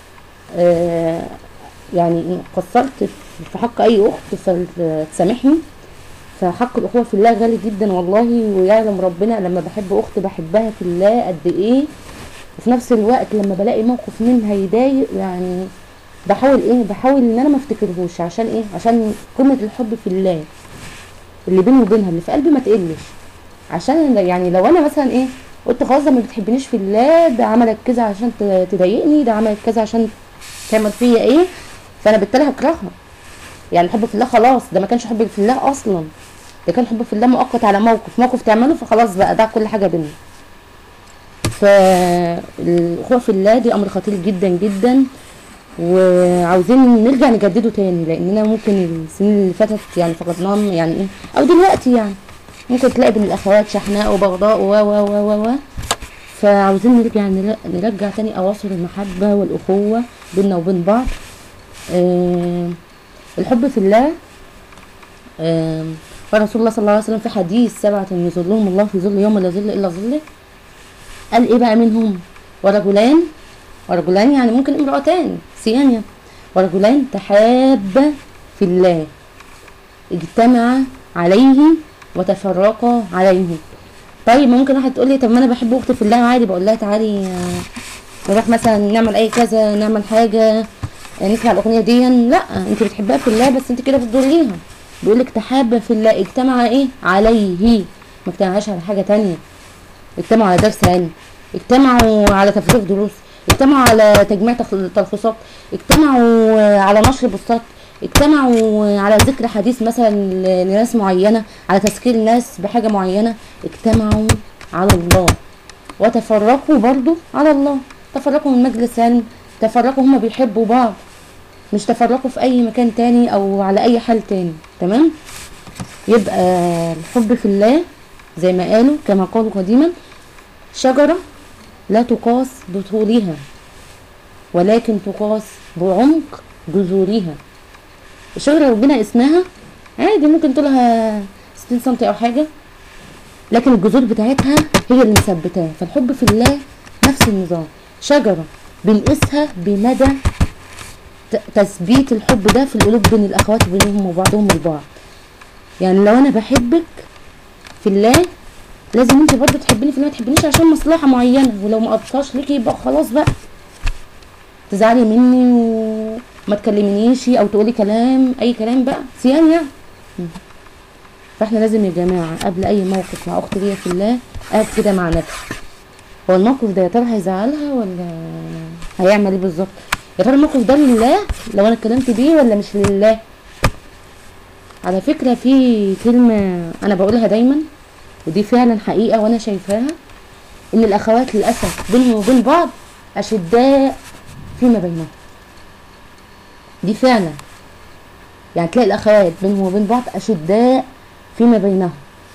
آه يعني إن قصرت في- في حق اي اخت فتسامحني فحق الاخوه في الله غالي جدا والله ويعلم ربنا لما بحب اخت بحبها في الله قد ايه وفي نفس الوقت لما بلاقي موقف منها يضايق يعني بحاول ايه بحاول ان انا ما افتكرهوش عشان ايه عشان قمه الحب في الله اللي بيني وبينها اللي في قلبي ما تقلش عشان يعني لو انا مثلا ايه قلت خلاص ده ما بتحبنيش في الله ده عملت كذا عشان ت- تضايقني ده عملت كذا عشان تعمل فيا ايه فانا بالتالي هكرهها يعني الحب في الله خلاص ده ما كانش حب في الله اصلا ده كان حب في الله مؤقت على موقف موقف تعمله فخلاص بقى ده كل حاجه بينا فالاخوه في الله دي امر خطير جدا جدا وعاوزين نرجع نجدده تاني لاننا ممكن السنين اللي فاتت يعني فقدناهم يعني ايه او دلوقتي يعني ممكن تلاقي بين الاخوات شحناء وبغضاء و و و و و فعاوزين نرجع نر- نرجع تاني اواصر المحبه والاخوه بيننا وبين بعض آه الحب في الله آه قال رسول الله صلى الله عليه وسلم في حديث سبعة يظلهم الله في ظل يوم لا ظل إلا ظله قال إيه بقى منهم ورجلان ورجلان يعني ممكن امرأتان سيانيا ورجلان تحابا في الله اجتمعا عليه وتفرقا عليه طيب ممكن واحد تقول لي طب ما انا بحب اختي في الله عادي بقول لها تعالي آه، نروح مثلا نعمل اي كذا نعمل حاجه آه، نسمع الاغنيه دي لا انت بتحبها في الله بس انت كده بتضريها بيقول لك تحابا في الله اجتمع ايه عليه ما اجتمعش على حاجه تانية اجتمعوا على درس علم اجتمعوا على تفريغ دروس اجتمعوا على تجميع تخ- تلخيصات اجتمعوا آه، على نشر بوستات اجتمعوا آه، على ذكر حديث مثلا ل- لناس معينة على تذكير الناس بحاجة معينة اجتمعوا على الله وتفرقوا برضو على الله تفرقوا من مجلس علم تفرقوا هما بيحبوا بعض مش تفرقوا في اي مكان تاني او على اي حال تاني تمام يبقى الحب في الله زي ما قالوا كما قالوا قديما شجرة لا تقاس بطولها ولكن تقاس بعمق جذورها الشجرة ربنا اسمها عادي ممكن طولها 60 سم او حاجة لكن الجذور بتاعتها هي اللي مثبتاها فالحب في الله نفس النظام شجرة بنقيسها بمدى ت- تثبيت الحب ده في القلوب بين الاخوات بينهم وبعضهم البعض يعني لو انا بحبك في الله لازم انت برضه تحبيني في الله ما تحبنيش عشان مصلحه معينه ولو ما قضيتهاش ليكي يبقى خلاص بقى تزعلي مني وما تكلمنيش او تقولي كلام اي كلام بقى سيان يعني فاحنا لازم يا جماعه قبل اي موقف مع اختي ليا في الله قاعد كده مع نفسي هو الموقف ده يا ترى هيزعلها ولا هيعمل ايه بالظبط يا ترى الموقف ده لله لو انا اتكلمت بيه ولا مش لله على فكره في كلمه انا بقولها دايما ودي فعلا حقيقه وانا شايفاها ان الاخوات للاسف بينهم وبين بعض اشداء فيما بينهم دي فعلا يعني تلاقي الاخوات بينهم وبين بعض اشداء فيما بينهم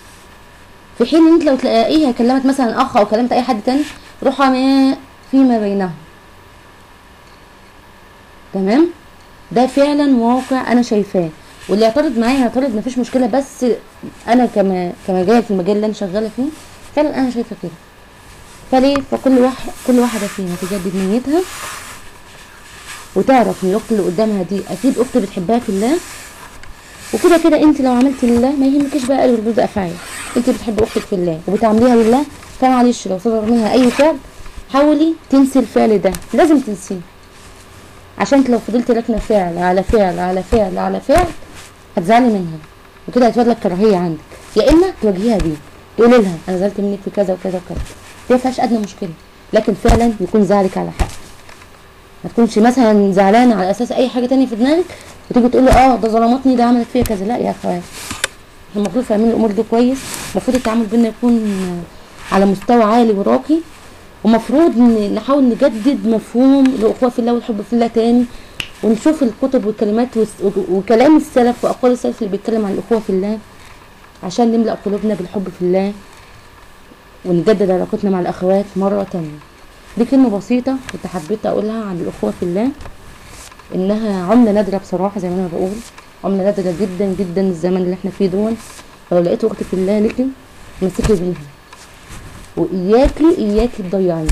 في حين ان انت لو تلاقيها كلمت مثلا اخ او كلمت اي حد تاني رحماء فيما بينهم تمام ده فعلا واقع انا شايفاه واللي يعترض معايا يعترض مفيش مشكله بس انا كما كمجال في المجال اللي انا شغاله فيه فعلا انا شايفه كده فليه فكل واحد كل واحده فينا تجدد نيتها وتعرف ان الاخت اللي قدامها دي اكيد اخت بتحبها في الله وكده كده انت لو عملتي لله ما يهمكيش بقى ردود افعال انت بتحبي اختك في الله وبتعمليها لله فمعلش لو صدر منها اي فعل حاولي تنسي الفعل ده لازم تنسيه عشان انت لو فضلت راكنه فعل على فعل على فعل على فعل هتزعلي منها وكده هتولد لك كراهيه عندك يا اما تواجهيها بيه تقولي لها انا زعلت منك في كذا وكذا وكذا دي ما فيهاش ادنى مشكله لكن فعلا يكون زعلك على حق ما تكونش مثلا زعلانه على اساس اي حاجه تانية في دماغك وتيجي تقول لي اه ده ظلمتني ده عملت فيا كذا لا يا اخوات احنا المفروض فاهمين الامور دي كويس المفروض التعامل بينا يكون على مستوى عالي وراقي ومفروض ن- نحاول نجدد مفهوم الاخوه في الله والحب في الله تاني ونشوف الكتب والكلمات والس- وكلام السلف واقوال السلف اللي بيتكلم عن الاخوه في الله عشان نملا قلوبنا بالحب في الله ونجدد علاقتنا مع الاخوات مره تانية دي كلمه بسيطه كنت حبيت اقولها عن الاخوه في الله انها عمله نادره بصراحه زي ما انا بقول عمله نادره جدا جدا الزمن اللي احنا فيه دون لو لقيت وقت في الله لك مسكي بيها واياكي اياكي تضيعيها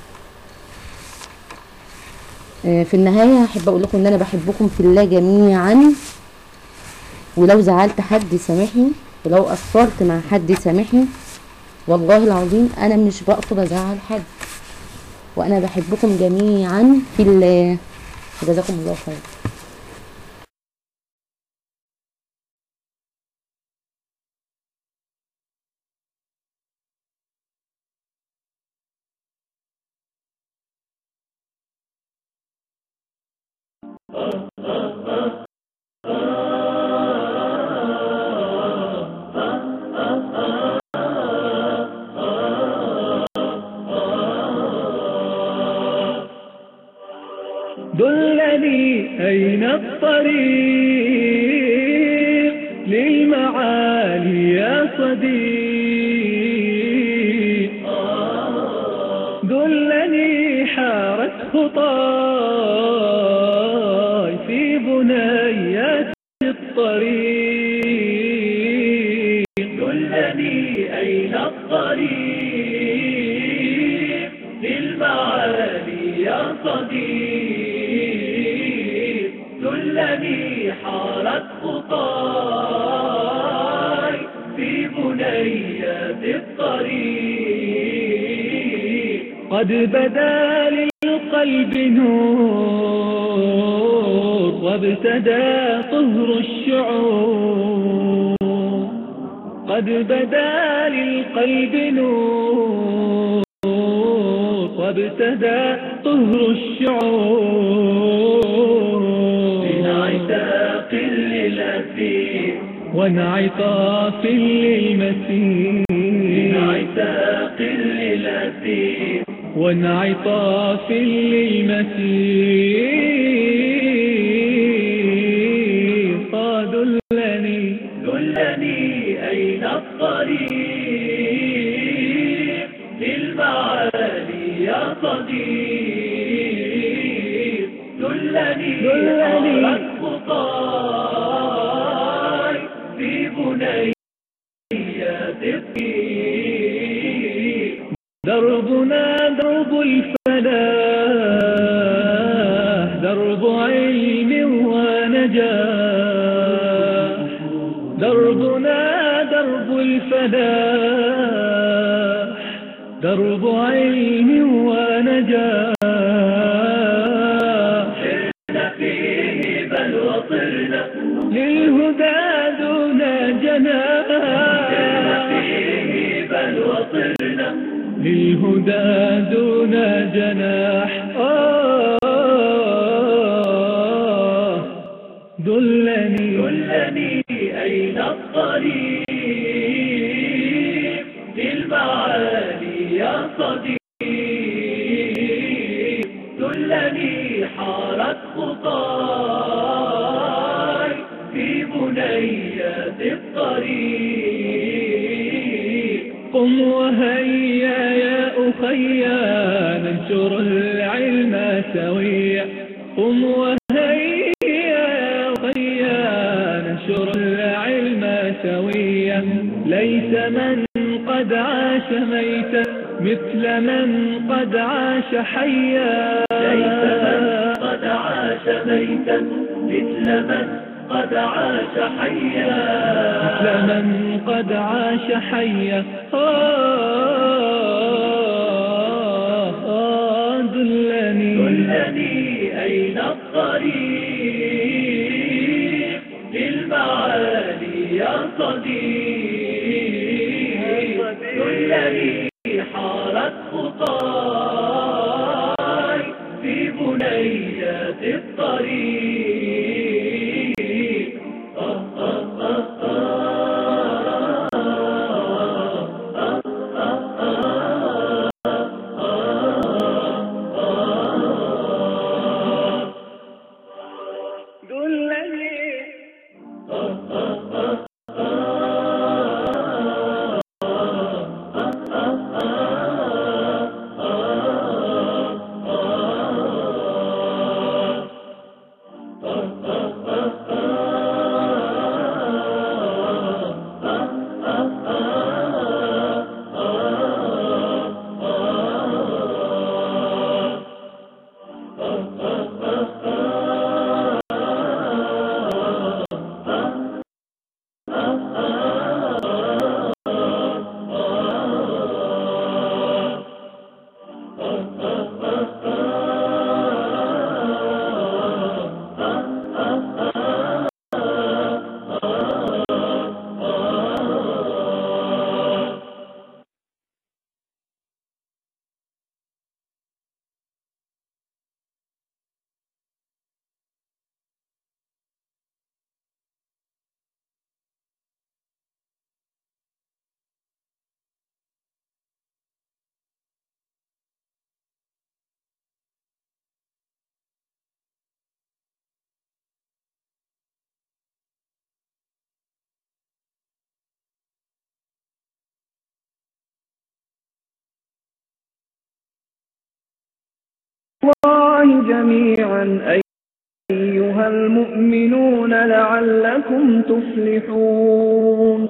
آه، في النهايه احب اقول لكم ان انا بحبكم في الله جميعا ولو زعلت حد يسامحني ولو قصرت مع حد يسامحني والله العظيم انا مش بقصد ازعل حد وانا بحبكم جميعا في الله جزاكم الله خير دلني أين الطريق للمعالي يا صديق دلني حارت خطاي في بنيات الطريق دلني أين الطريق للمعالي يا صديق دلني حارت خطاي في بنيات الطريق قد بدا للقلب نور وابتدى طهر الشعور قد بدا للقلب نور وابتدى طهر الشعور من عتاق للأسير وانعطاف للمسير من عتاق للأسير وانعطاف للمسير فدلني دلني أين الطريق للمعالي يا صديق دلني دلني خطاي في بنيات الطريق دربنا درب الفلاح درب علم ونجاح دربنا درب الفلاح درب علم ونجاح سرنا فيه بل وطرنا للهدى دون جناح سرنا فيه بل وطرنا للهدى دون جناح آه دلني دلني أين الطريق للمعالي يا صديق دلني حارت خطاي في بنيات الطريق قم وهيا يا أخيا ننشر العلم سويا قم وهيا يا أخيا ننشر ليس من قد عاش ميتا مثل من قد عاش حيا ليس من قد عاش ميتا مثل من قد عاش حيا مثل من قد عاش حيا آه، آه، دلني دلني أين الطريق للمعالي يا صديق دلني حارت خطاي في بنيات الطريق آه آه آه آه آه الله جميعا أيها المؤمنون لعلكم تفلحون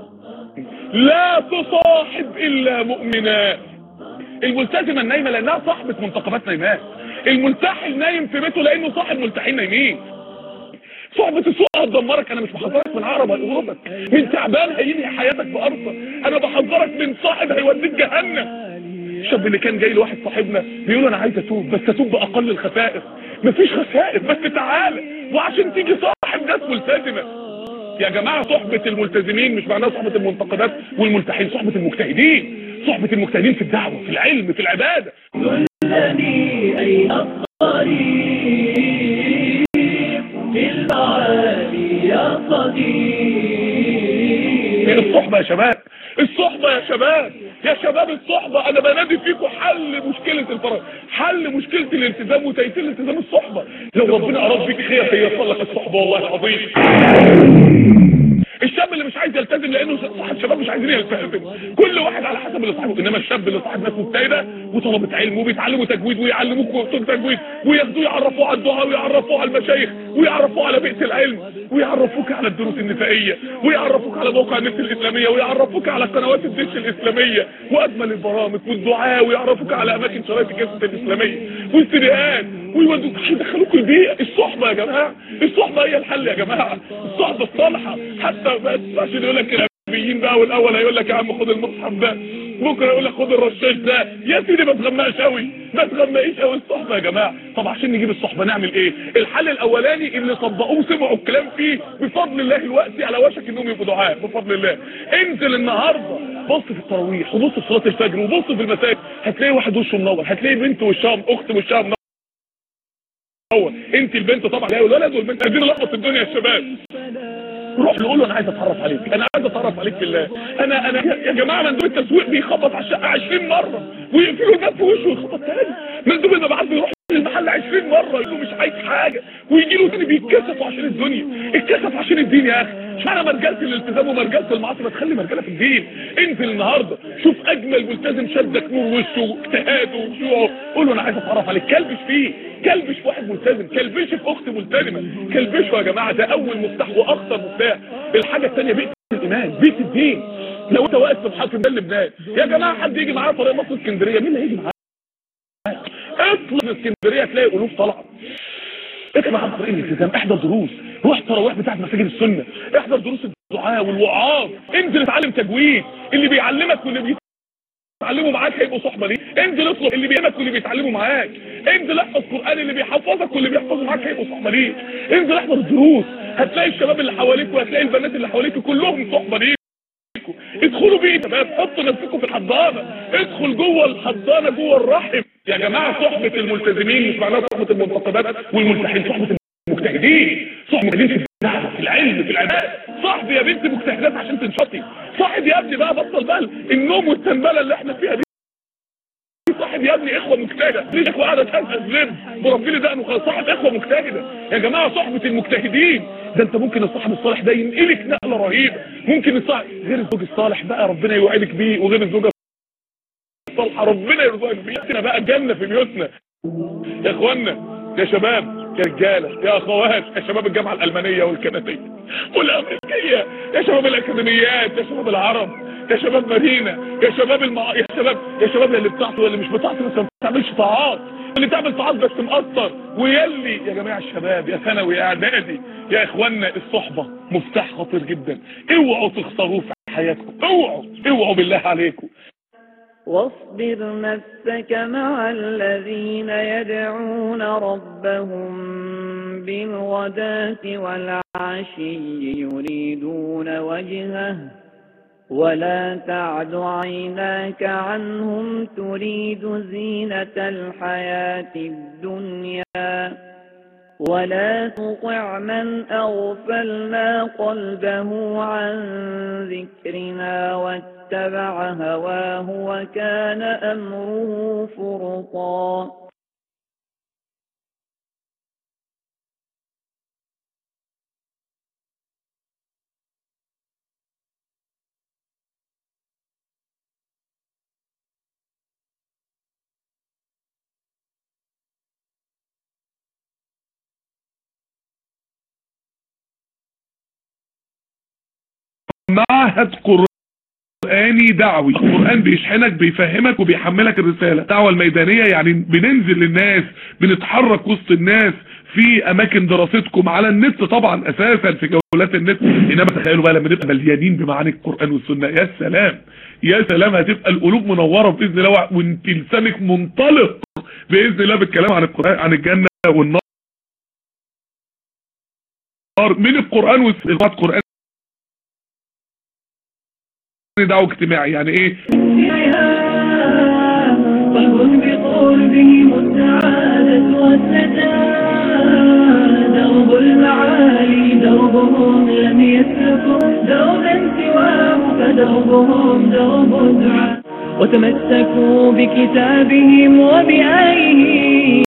لا تصاحب الا مؤمنات الملتزمه النايمه لانها صاحبه منتقبات نايمات الملتحي نايم في بيته لانه صاحب ملتحين نايمين صحبة السوء هتدمرك انا مش بحذرك من عرب هيقربك من تعبان هينهي حياتك بأرضك انا بحذرك من صاحب هيوديك جهنم الشاب اللي كان جاي لواحد صاحبنا بيقول انا عايز اتوب بس اتوب باقل الخسائر مفيش خسائر بس تعالى وعشان تيجي صاحب ناس ملتزمه يا جماعه صحبه الملتزمين مش معناها صحبه المنتقدات والملتحين صحبه المجتهدين صحبه المجتهدين في الدعوه في العلم في العباده دلني أين الطريق للمعالي يا صديق الصحبه يا شباب الصحبه يا شباب يا شباب الصحبه انا بنادي فيكم حل مشكله الفرق حل مشكله الالتزام وتيسير الالتزام الصحبه لو ربنا اراد بيك خير هيصل لك الصحبه والله العظيم الشاب اللي مش عايز يلتزم لانه صاحب شباب مش عايزين يلتزم كل واحد على حسب اللي صاحبه انما الشاب اللي صاحب ناس مجتهده وطلبه علم وبيتعلموا تجويد ويعلموك تجويد وياخدوه يعرفوه على الدعاء ويعرفوه على المشايخ ويعرفوه على بيئه العلم ويعرفوك على الدروس النسائيه ويعرفوك على موقع النت الاسلاميه ويعرفوك على قنوات الدش الاسلاميه واجمل البرامج والدعاء ويعرفوك على اماكن شرايط الكاسيت الاسلاميه والسيديهات ويودوك يدخلوك البيئه الصحبه يا جماعه الصحبه هي الحل يا جماعه الصحبه الصالحه حتى بس عشان يقول لك النبيين بقى والاول هيقول لك يا عم خد المصحف ده بكره يقول لك خد الرشاش ده يا سيدي ما تغمقش قوي ما تغمقيش قوي الصحبه يا جماعه طب عشان نجيب الصحبه نعمل ايه الحل الاولاني اللي طبقوه سمعوا الكلام فيه بفضل الله الوقت على وشك انهم يبقوا دعاء بفضل الله انزل النهارده بص في التراويح وبص في صلاه الفجر وبص في المساجد هتلاقي واحد وشه منور هتلاقي بنت وشها اخت وشها منور انت البنت طبعا لا الولد والبنت عايزين نلخبط الدنيا يا شباب روح نقول له انا عايز اتعرف عليك انا عايز اتعرف عليك بالله انا انا يا جماعه مندوب التسويق بيخبط على الشقه 20 مره ويقفلوا الباب في وشه ويخبط تاني مندوب المبيعات بيروح المحل 20 مره يقول له مش عايز حاجه ويجي له تاني بيتكسفوا عشان الدنيا اتكسف عشان الدين يا اخي اشمعنى مرجله الالتزام ومرجله المعاصي ما تخلي مرجله في الدين انزل النهارده شوف اجمل ملتزم شدك نور وشه واجتهاده وخشوعه قول له انا عايز اتعرف عليك كلبش فيه كلبش في واحد ملتزم كلبش في اخت ملتزمه كلبشه يا جماعه ده اول مفتاح واخطر مفتاح الحاجه الثانيه بيئه الايمان بيئه الدين لو انت واقف في محطه ده لبنان يا جماعه حد يجي معايا طريق مصر اسكندريه مين اللي هيجي معايا اطلع اسكندريه تلاقي قلوب طالعه اطلع عن طريق الالتزام احضر دروس روح تراويح بتاعت مساجد السنه احضر دروس الدعاء والوعاظ انزل اتعلم تجويد اللي بيعلمك واللي بيتعلموا معاك هيبقوا صحبه ليك انزل اطلب اللي بيعلمك واللي بيتعلموا معاك انزل احفظ قران اللي بيحفظك واللي بيحفظوا معاك هيبقوا صحبه ليك انزل احضر دروس هتلاقي الشباب اللي حواليك وهتلاقي البنات اللي حواليك كلهم صحبه ليك ادخلوا بيه يا شباب حطوا نفسكم في الحضانه ادخل جوه الحضانه جوه الرحم يا جماعه صحبه الملتزمين مش معناها صحبه المنتقبات والملتحين صحبه المجتهدين صحبه المجتهدين في الدعوه في العلم في العباده صاحب يا بنت مجتهدات عشان تنشطي صاحب يا ابني بقى بطل بقى النوم والتنبله اللي احنا فيها دي صاحب يا ابني اخوه مجتهده ليه اخوه قاعده تهزز لب مربي لي دقن وخلاص صاحب اخوه مجتهده يا جماعه صحبه المجتهدين ده انت ممكن الصاحب الصالح ده ينقلك نقله رهيبه ممكن الصاحب غير الزوج الصالح بقى ربنا يوعدك بيه وغير الزوجه الصالحه ربنا يرزقك بيه احنا بقى جنه في بيوتنا يا اخوانا يا شباب يا رجاله يا اخوات يا شباب الجامعه الالمانيه والكنديه والامريكيه يا شباب الاكاديميات يا شباب العرب يا شباب مدينه يا شباب المع... يا شباب يا شباب اللي بتاعته واللي مش بتاعته بس ما بتعملش طاعات اللي بتعمل طاعات بس مقصر ويلي يا جماعه الشباب يا ثانوي يا اعدادي يا اخوانا الصحبه مفتاح خطير جدا اوعوا تخسروه في حياتكم اوعوا اوعوا بالله عليكم واصبر نفسك مع الذين يدعون ربهم بالغداة والعشي يريدون وجهه ولا تعد عيناك عنهم تريد زينة الحياة الدنيا ولا تطع من أغفلنا قلبه عن ذكرنا واتبع هواه وكان أمره فرطا معهد قرآني دعوي القرآن بيشحنك بيفهمك وبيحملك الرسالة الدعوة الميدانية يعني بننزل للناس بنتحرك وسط الناس في اماكن دراستكم على النت طبعا اساسا في جولات النت انما تخيلوا بقى لما نبقى مليانين بمعاني القرآن والسنة يا سلام يا سلام هتبقى القلوب منورة بإذن الله وانت لسانك منطلق بإذن الله بالكلام عن القرآن عن الجنة والنار من القرآن والسنة قرآن دعوة اجتماعي يعني ايه صحب بقربهم السعادة والسداد درب المعالي دربهم لم يسلكوا دربا سواه فدربهم درب الدعاء وتمسكوا بكتابهم وبآيه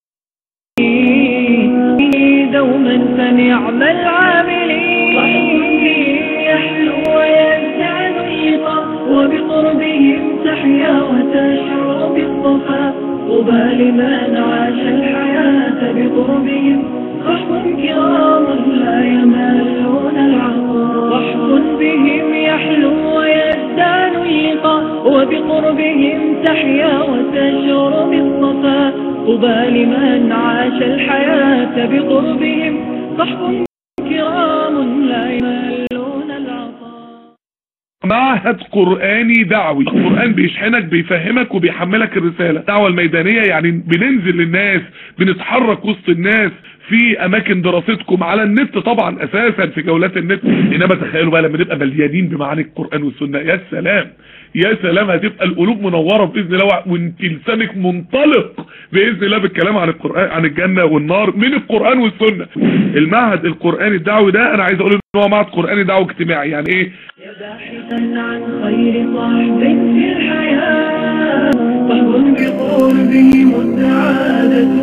دوما فنعم العاملين يحلو ويزداد اللقاء وبقربهم تحيا وتشعر بالصفا طوبى لمن عاش الحياة بقربهم صحب كرام لا يمالون العطاء صحب بهم يحلو ويزداد اللقاء وبقربهم تحيا وتشعر بالصفا طوبى لمن عاش الحياة بقربهم صحب كرام لا يمالون العطاء معهد قرآني دعوي القرآن بيشحنك بيفهمك وبيحملك الرسالة الدعوة الميدانية يعني بننزل للناس بنتحرك وسط الناس في اماكن دراستكم على النت طبعا اساسا في جولات النت انما تخيلوا بقى لما نبقى مليانين بمعاني القرآن والسنة يا سلام يا سلام هتبقى القلوب منورة بإذن الله وانت لسانك منطلق بإذن الله بالكلام عن القرآن عن الجنة والنار من القرآن والسنة المعهد القرآني الدعوي ده انا عايز اقول ان هو معهد قرآني دعوي اجتماعي يعني ايه باحثا عن خير صاحب في الحياة صحب بقربهم السعادة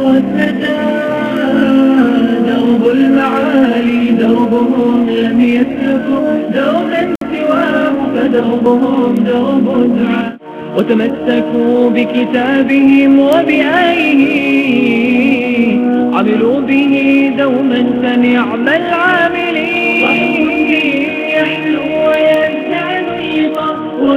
والسداد درب المعالي دربهم لم يسلكوا دربا سواه فدربهم درب الدعاء وتمسكوا بكتابهم وبآيه عملوا به دوما فنعم العاملين صحب يحلو ويزداد اللقاء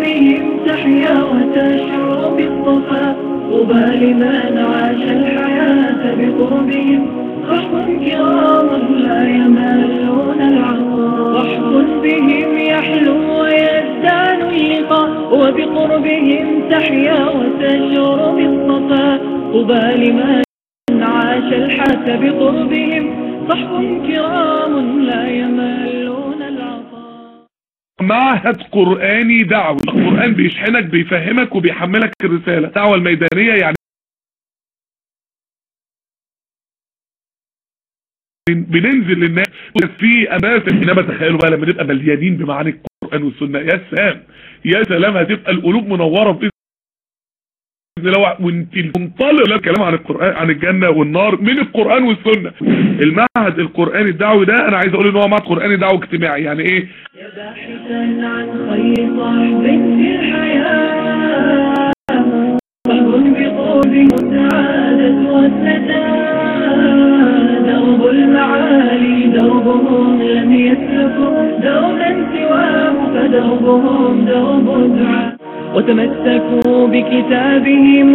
وبقربهم تحيا وتشعر بالصفا طوبى لمن عاش الحياة بقربهم صحب كرام لا يمالون العطاء صحب بهم يحلو ويزدان اللقاء وبقربهم تحيا وتشعر بالصفا طوبى لمن عاش الحياة بقربهم صحب كرام لا يمالون العطاء معهد قرآني دعوي القرآن بيشحنك بيفهمك وبيحملك الرسالة الدعوة الميدانية يعني بننزل للناس في اماكن انما تخيلوا بقى لما نبقى مليانين بمعاني القران والسنه يا سلام يا سلام هتبقى القلوب منوره باذن الله وانت منطلق الكلام عن القران عن الجنه والنار من القران والسنه المعهد القراني الدعوي ده انا عايز اقول ان هو معهد قراني دعوي اجتماعي يعني ايه يا باحثا عن خير صاحب في الحياة صحب بقربه السعادة والسداد درب المعالي دربهم لم يسلكوا دربا سواه فدربهم درب الدعاء وتمسكوا بكتابهم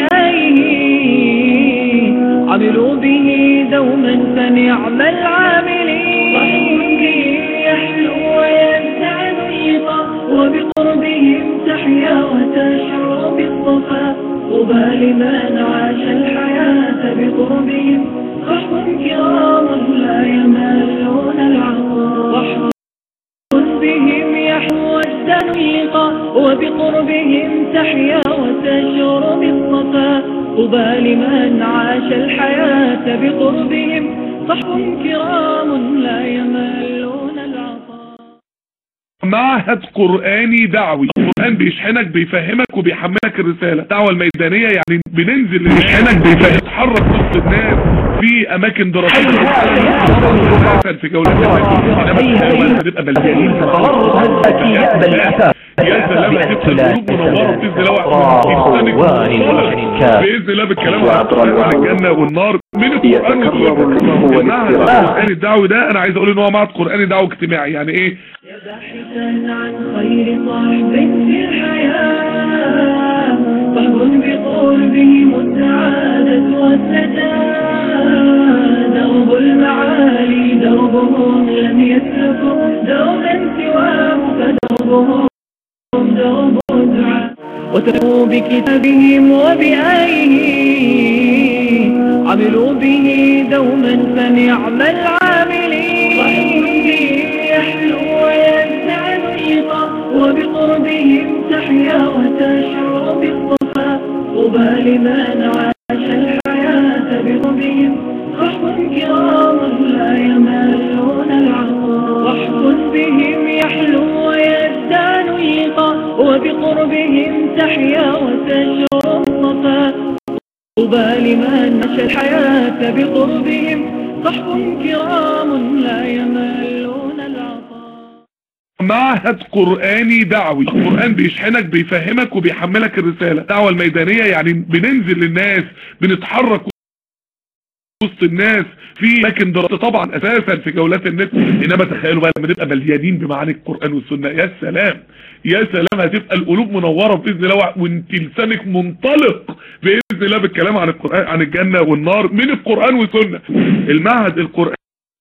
وبآيه عملوا به دوما فنعم العاملين صحب يحلو ويزداد اللقاء وبقربهم تحيا وتشعر بالصفا طوبى لمن عاش الحياة بقربهم صحب كرام لا يمالون العطاء صحب بهم يحلو ويزداد اللقاء وبقربهم تحيا وتشعر بالصفا طوبى لمن عاش الحياة بقربهم صحب كرام لا يمالون العطاء معهد قرآني دعوي القرآن بيشحنك بيفهمك وبيحملك الرسالة الدعوة الميدانية يعني بننزل بيشحنك بيفهمك تتحرك وسط الناس في اماكن دراسية في جولات هتبقى مليانين يا سلام هتبقى القلوب منورة بإذن الله بإذن الله بالكلام عن القرآن عن الجنة والنار من القرآن والسنة المعهد القرآني الدعوي ده انا عايز اقول ان هو معهد قرآني دعوي اجتماعي يعني ايه يا باحثا عن خير صاحب في الحياة صحب بقربهم السعادة والسداد درب المعالي دربهم لم يسلكوا دربا سواه فدربهم درب الدعاء وتبوا بكتابهم وبآيه عملوا به دوما فنعم العاملين يحلو ويزداد اللقاء وبقربهم تحيا وتشعر بالصفا طوبى لمن عاش الحياة بقربهم صحب كرام لا يمالون العطاء صحب بهم يحلو ويزداد اللقاء وبقربهم تحيا وتشعر الصفا طوبى لمن عاش الحياة بقربهم صحب كرام لا يمالون العطاء معهد قرآني دعوي القرآن بيشحنك بيفهمك وبيحملك الرسالة الدعوة الميدانية يعني بننزل للناس بنتحرك وسط الناس في اماكن دراسة طبعا اساسا في جولات النت انما تخيلوا بقى لما نبقى مليانين بمعاني القرآن والسنة يا سلام يا سلام هتبقى القلوب منورة بإذن الله وانت لسانك منطلق بإذن الله بالكلام عن القرآن عن الجنة والنار من القرآن والسنة المعهد القرآن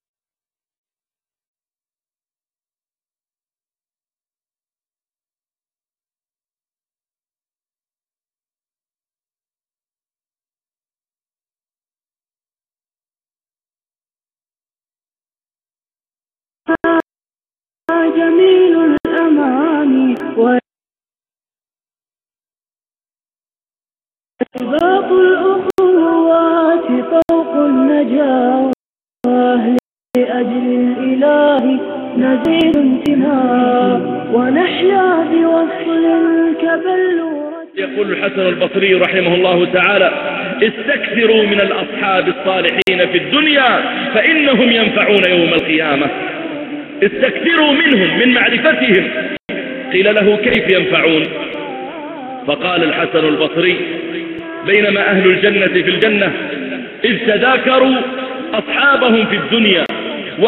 جميل الأماني وإرباط الأخوات فوق النجاة لأجل الإله نزيد انتماء ونحيا بوصل كبلورة يقول الحسن البصري رحمه الله تعالى استكثروا من الأصحاب الصالحين في الدنيا فإنهم ينفعون يوم القيامة استكثروا منهم من معرفتهم قيل له كيف ينفعون فقال الحسن البصري بينما أهل الجنة في الجنة إذ تذاكروا أصحابهم في الدنيا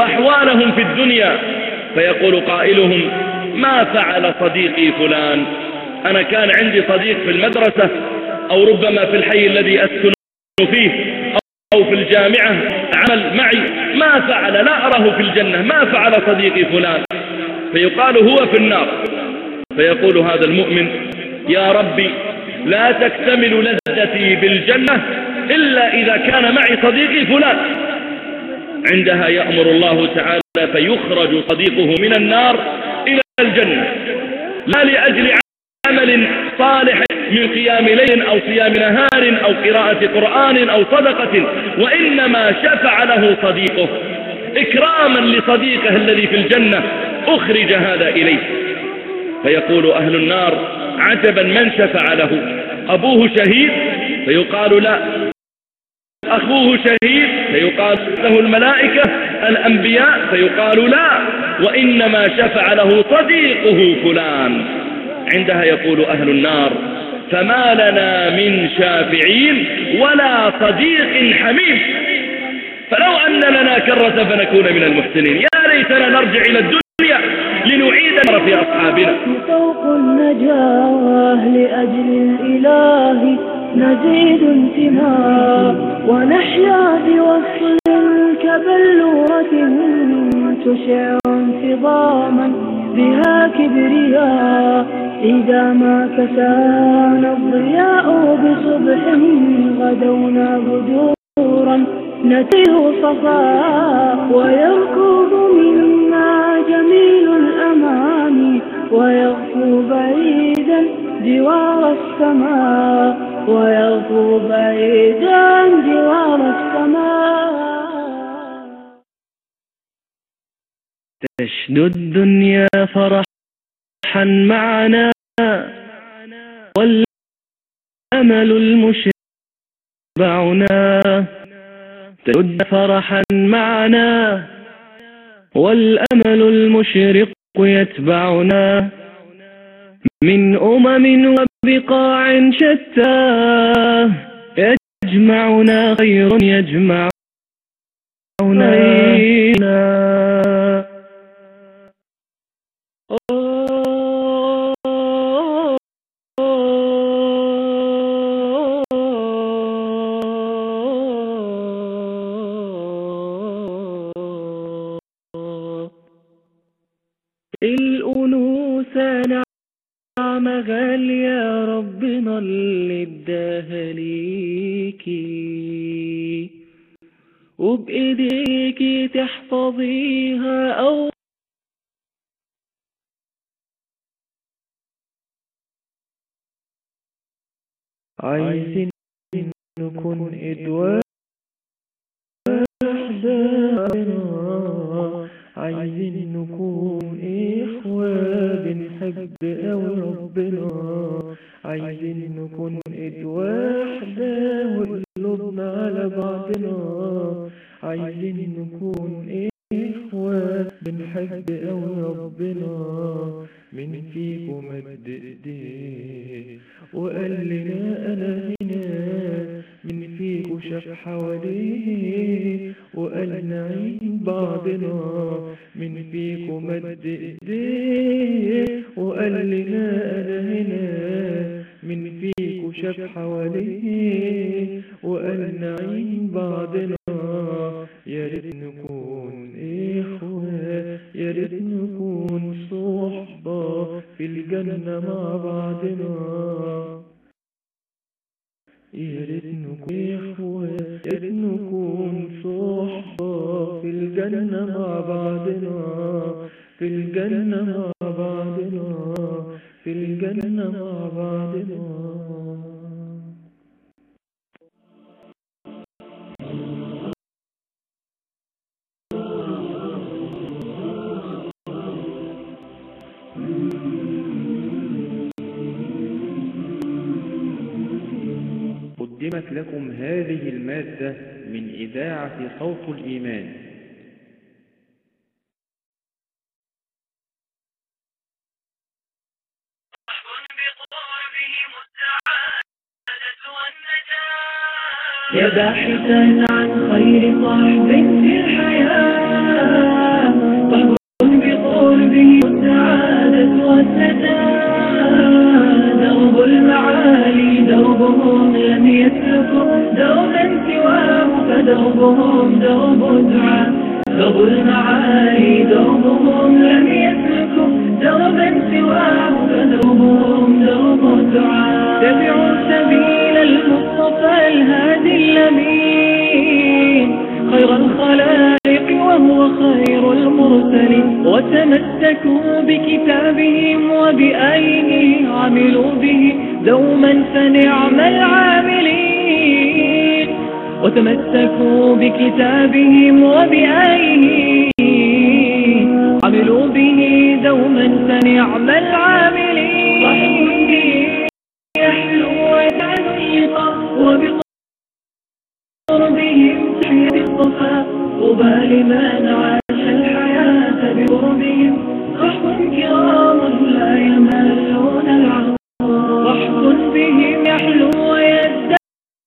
وأحوالهم في الدنيا فيقول قائلهم ما فعل صديقي فلان أنا كان عندي صديق في المدرسة أو ربما في الحي الذي أسكن فيه أو في الجامعة عمل معي ما فعل لا أراه في الجنة ما فعل صديقي فلان فيقال هو في النار فيقول هذا المؤمن يا ربي لا تكتمل لذتي بالجنة إلا إذا كان معي صديقي فلان عندها يأمر الله تعالى فيخرج صديقه من النار إلى الجنة لا لأجل عمل صالح من قيام ليل أو صيام نهار أو قراءة قرآن أو صدقة وإنما شفع له صديقه إكراما لصديقه الذي في الجنة أخرج هذا إليه فيقول أهل النار عجبا من شفع له أبوه شهيد فيقال لا أخوه شهيد فيقال له الملائكة الأنبياء فيقال لا وإنما شفع له صديقه فلان عندها يقول أهل النار فما لنا من شافعين ولا صديق حميم فلو أن لنا كرة فنكون من المحسنين يا ليتنا نرجع إلى الدنيا لنعيد في أصحابنا فوق النجاه لأجل الإله نزيد انتماء ونحيا بوصل كبلورة تشع انتظاما بها كبرياء إذا ما كسانا الضياء بصبح غدونا بدورا نتيه صفاء ويركض منا جميل الأمان ويغفو بعيدا جوار السماء ويغفو بعيدا جوار السماء تشدو الدنيا فرحا معنا والأمل المشرق يتبعنا تشد فرحا معنا والأمل المشرق يتبعنا من أمم وبقاع شتى يجمعنا خير يجمعنا الأنوثة نعمة غالية ربنا اللي اداها ليكي وبإيديكي تحفظيها أو عايزين نكون إدوار أحبابنا عايزين نكون إخوة بنحب أوي ربنا عايزين نكون إيد واحدة وقلوبنا على بعضنا عايزين نكون إخوة بنحب أوي ربنا من فيكم مد إيديه وقال لنا أنا هنا من فيكم شاف حواليه وقال نعين بعضنا من فيكم مد ايديه وقال لنا انا هنا من فيكم شاف حواليه وقال نعين بعضنا يا ريت نكون اخوة يا ريت نكون صحبة في الجنة مع بعضنا يا ريت نكون إخوة يا ريت نكون صحبة في الجنة مع بعضنا في الجنة مع بعضنا في الجنة مع بعضنا قدمت لكم هذه المادة من إذاعة صوت الإيمان يا باحثا عن خير صحب في الحياة صحب بقربه السعادة والسداد فدربهم لم يسلكوا دربا سواه فدربهم درب دعاء درب المعالي دربهم لم يسلكوا دربا سواه فدربهم درب دعاء تبعوا سبيل المصطفى الهادي الأمين خير الخلائق وهو خير المرسلين وتمسكوا بكتابهم وبآيه عملوا به دوما فنعم العاملين وتمسكوا بكتابهم وبآيه عملوا به دوما فنعم العاملين صحب به يحلو ويسعد اللقاء وبقربهم تحيا الصفا طوبى لمن عاش الحياة بقربهم صحب كرام لا يملون العطاء صحب بهم يحلو ويزداد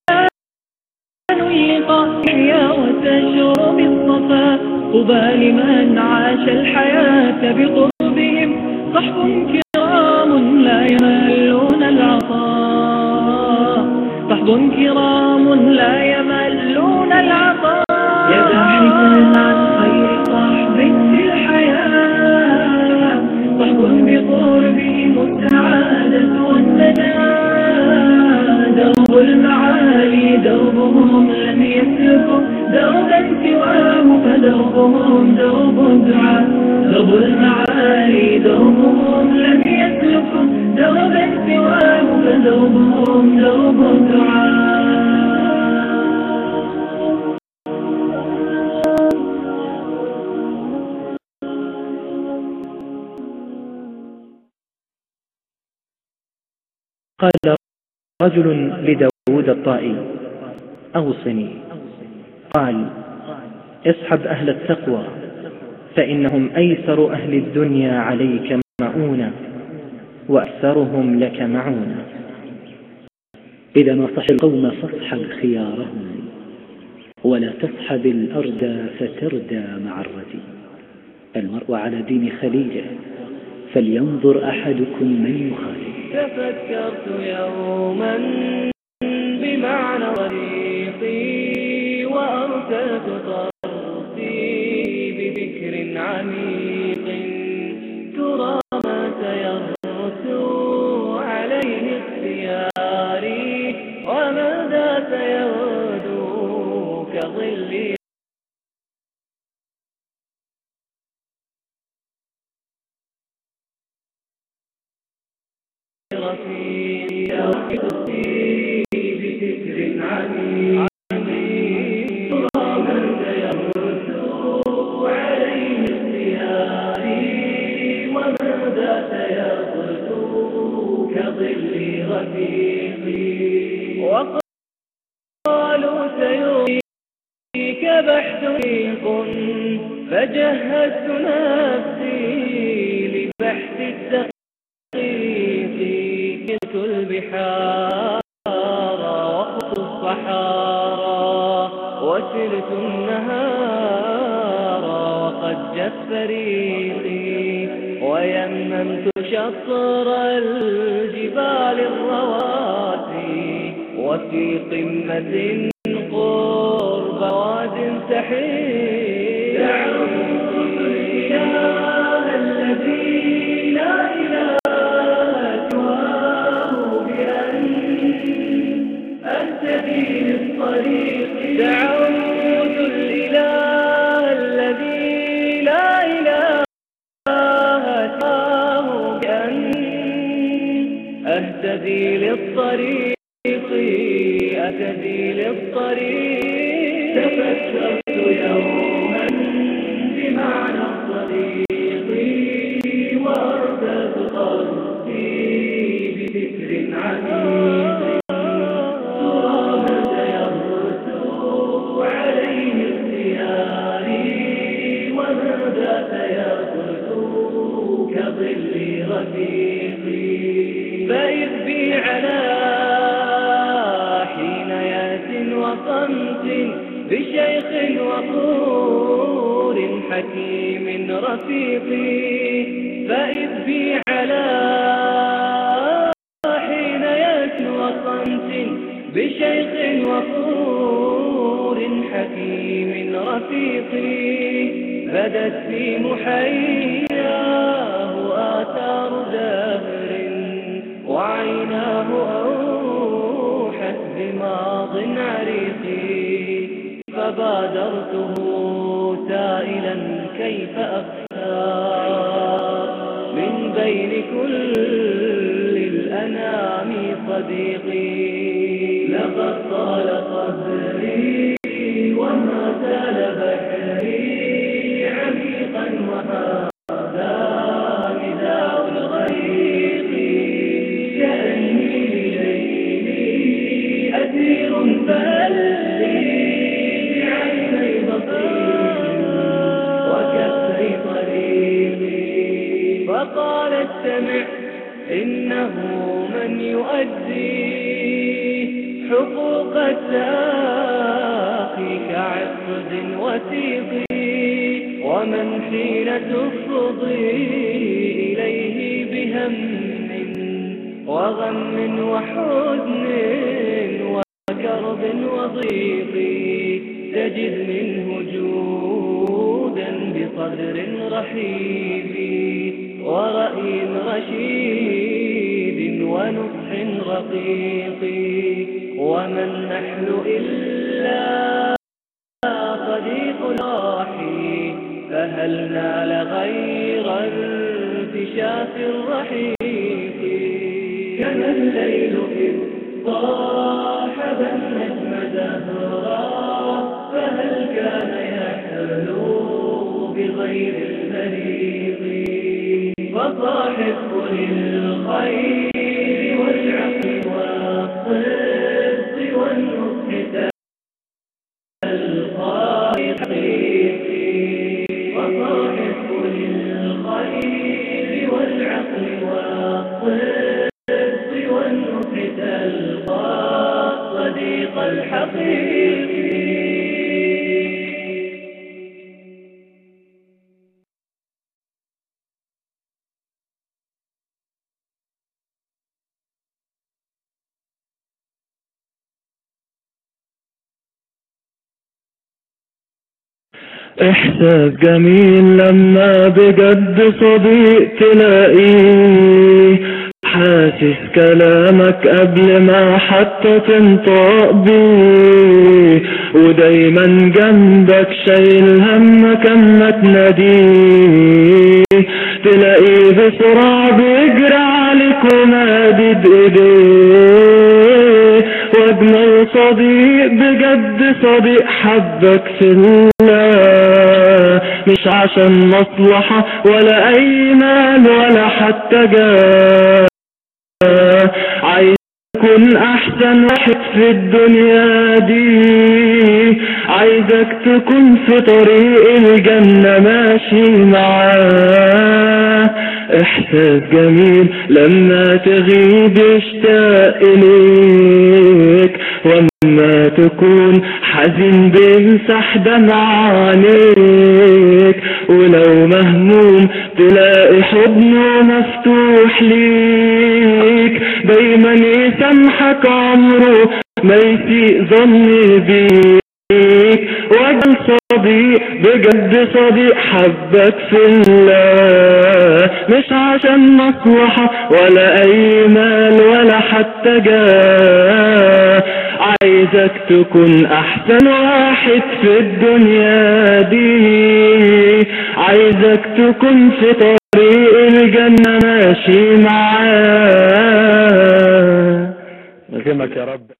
اللقاء يحيا وتشرب الصفا طوبى لمن عاش الحياة بقربهم صحب كرام لا يملون العطاء صحب كرام لا يملون العطاء يا باحثا عن خير صحب في الحياة صحب بقربهم السعادة والنجاة درب المعالي دربهم لم يسلكوا دربا سواه فدربهم درب دعاء درب المعالي دربهم لم يسلكوا دربا سواه فدربهم درب دعاء قال رجل لداود الطائي أوصني قال اصحب أهل التقوى فإنهم أيسر أهل الدنيا عليك مؤونة وأكثرهم لك معونة إذا نصح القوم فاصحب خيارهم ولا تصحب الأرض فتردى مع الردي المرء على دين خليله فلينظر أحدكم من يخالف تفكرت يوما بمعنى طريقي وأرسلت طرفي بذكر عميق ترى ما سيرت عليه اختياري وماذا سيغدو كظل رفيقي بذكر عميق ترى من سيرت عليه اختياري وماذا سيغدو كظل رفيقي وقالوا سيريك بحث ريق فجهزت نفسي لبحث التقيق جئت البحار وخط الصحارى وسرت النهار وقد جف ريقي ويممت شطر الجبال الرواسي وفي قمة قرب واد سحيق دعوت الإله الذي لا إله سواه بأن أهتدي للطريق دعوت الإله الذي لا إله سواه بأن أهتدي للطريق أهتدي للطريق تفكرت يوما بمعنى الطريق وارتد قلبي بذكر عميق ترى ما سيرت عليه اختياري وماذا سيغدو كظل رفيقي فإذ بي على حينيات وصمت بشيخ وقور حكيم رفيقي فإذ بي على حينيات وصمت بشيخ وفور حكيم رفيقي بدت في محياه آثار دهر وعيناه أوحت بماض عريق فبادرته سائلا كيف أختار من بين كل الأنام صديقي لقد طال قهري وما زال بحري عميقا وهذا نداء الغريق كأني ليلي أسير فهل لي بعيني بصير وكسر طريقي فقال استمع إنه من يؤدي حقوق الساقي كعقد وثيق ومن حين تفضي إليه بهم وغم وحزن وكرب وضيق تجد منه جودا بقدر رحيب ورأي رشيد ونصح رقيق ومن نحن إلا صديق راحي فهل نال غير انتشاف الرحيق كما الليل إذ صاحب النجم زهرا فهل كان يحلو بغير المريض فصاحب للخير والعقل والصدق والنصح الخالق وصاحب للخير والعقل والصدق والنصح تلقى صديق الحقيقي احساس جميل لما بجد صديق تلاقيه حاسس كلامك قبل ما حتى تنطق بيه ودايما جنبك شايل همك اما تناديه تلاقيه بسرعة بيجري عليك ومادد ايديه واجمل صديق بجد صديق حبك في الله مش عشان مصلحة ولا اي مال ولا حتى جاه عايز تكون احسن واحد في الدنيا دي عايزك تكون في طريق الجنة ماشي معاه احساس جميل لما تغيب اشتاق اليك واما تكون حزين بيمسح دمع عينيك ولو مهموم تلاقي حضنه مفتوح ليك دايما يسامحك عمره ما يسيء ظني بيك وجل صديق بجد صديق حبك في الله مش عشان مصلحة ولا اي مال ولا حتى جاه عايزك تكون احسن واحد في الدنيا دي عايزك تكون في طريق الجنة ماشي معاه يكرمك يا رب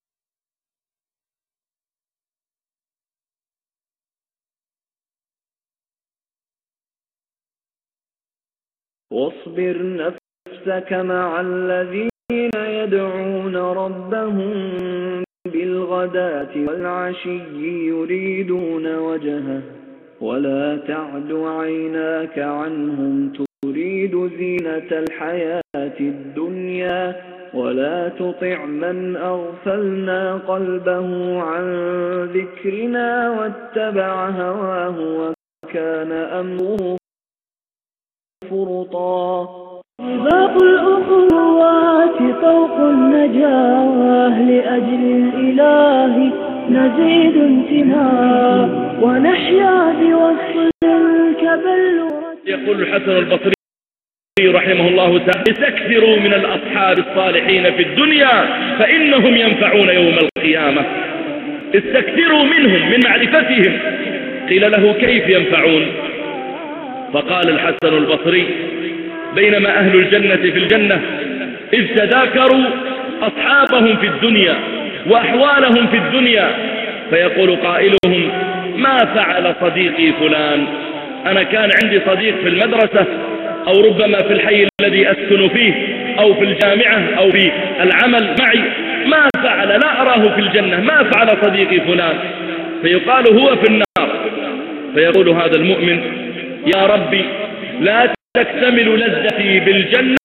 واصبر نفسك مع الذين يدعون ربهم بالغداة والعشي يريدون وجهه ولا تعد عيناك عنهم تريد زينة الحياة الدنيا ولا تطع من أغفلنا قلبه عن ذكرنا واتبع هواه وكان أمره فرطا سباق الأخوات طوق النجاة لأجل الإله نزيد انتماء ونحيا بوصل كبلورة يقول الحسن البصري رحمه الله تعالى استكثروا من الأصحاب الصالحين في الدنيا فإنهم ينفعون يوم القيامة استكثروا منهم من معرفتهم قيل له كيف ينفعون فقال الحسن البصري بينما أهل الجنة في الجنة إذ تذاكروا أصحابهم في الدنيا وأحوالهم في الدنيا فيقول قائلهم ما فعل صديقي فلان أنا كان عندي صديق في المدرسة أو ربما في الحي الذي أسكن فيه أو في الجامعة أو في العمل معي ما فعل لا أراه في الجنة ما فعل صديقي فلان فيقال هو في النار فيقول هذا المؤمن يا ربي لا تكتمل لذتي بالجنة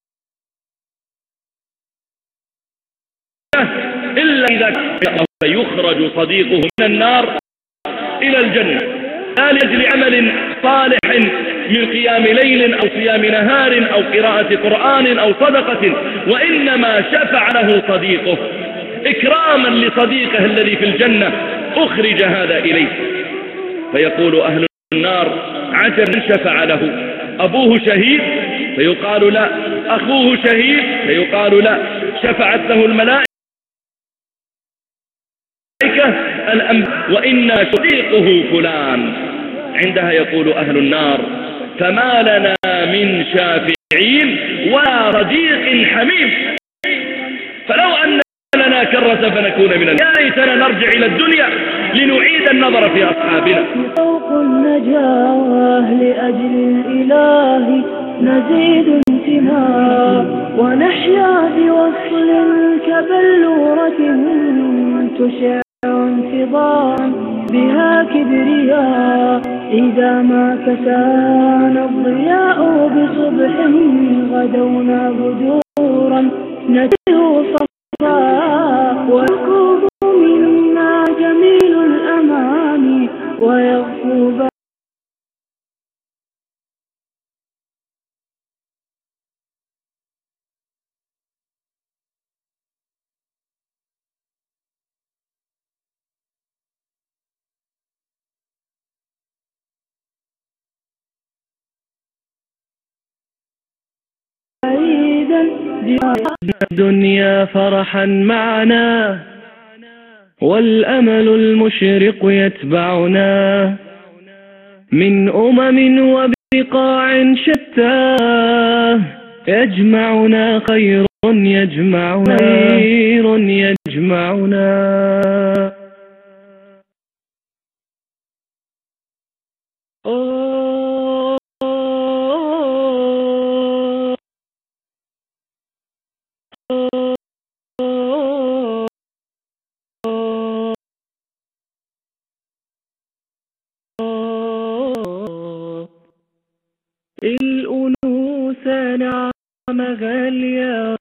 إلا إذا فيخرج صديقه من النار إلى الجنة لا لأجل عمل صالح من قيام ليل أو صيام نهار أو قراءة قرآن أو صدقة وإنما شفع له صديقه إكراما لصديقه الذي في الجنة أخرج هذا إليه فيقول أهل النار عجب من شفع له أبوه شهيد فيقال لا أخوه شهيد فيقال لا شفعت له الملائكة الأنب وإنا صديقه فلان عندها يقول أهل النار فما لنا من شافعين ولا صديق حميم فلو أن لنا كرة فنكون من يا ليتنا نرجع إلى الدنيا لنعيد النظر في أصحابنا طوق النجاة لأجل الإله نزيد انتماء ونحيا بوصل كبلورة تشع انتظارا بها كبرياء إذا ما كسانا الضياء بصبح غدونا بدورا ندعو صفاء ويركض منا جميل الأمام ويغفو بعيدا الدنيا فرحا معنا والأمل المشرق يتبعنا من أمم وبقاع شتى يجمعنا خير يجمعنا خير يجمعنا الأنوثة نعمة غالية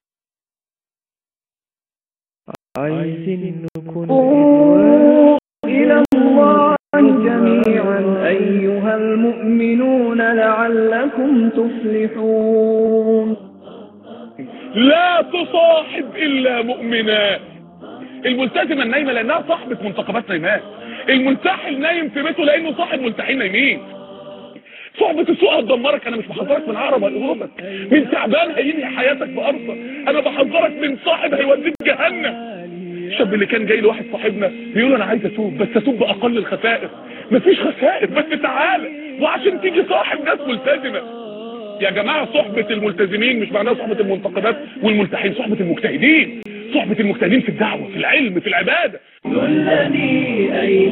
عايزين نكون إلى الله جميعا أيها المؤمنون لعلكم تفلحون لا تصاحب الا مؤمنات الملتزمه النايمه لانها صاحبه منتخبات نايمات المنتحل نايم في بيته لانه صاحب ملتحين نايمين صحبة السوء هتدمرك انا مش بحذرك من عرب هيقربك من تعبان هينهي حياتك بأرضك انا بحذرك من صاحب هيوديك جهنم الشاب اللي كان جاي لواحد صاحبنا بيقول انا عايز اتوب بس اتوب باقل الخسائر مفيش خسائر بس تعالى وعشان تيجي صاحب ناس ملتزمه يا جماعه صحبه الملتزمين مش معناها صحبه المنتقدات والملتحين صحبه المجتهدين صحبه المجتهدين في الدعوه في العلم في العباده دلني أين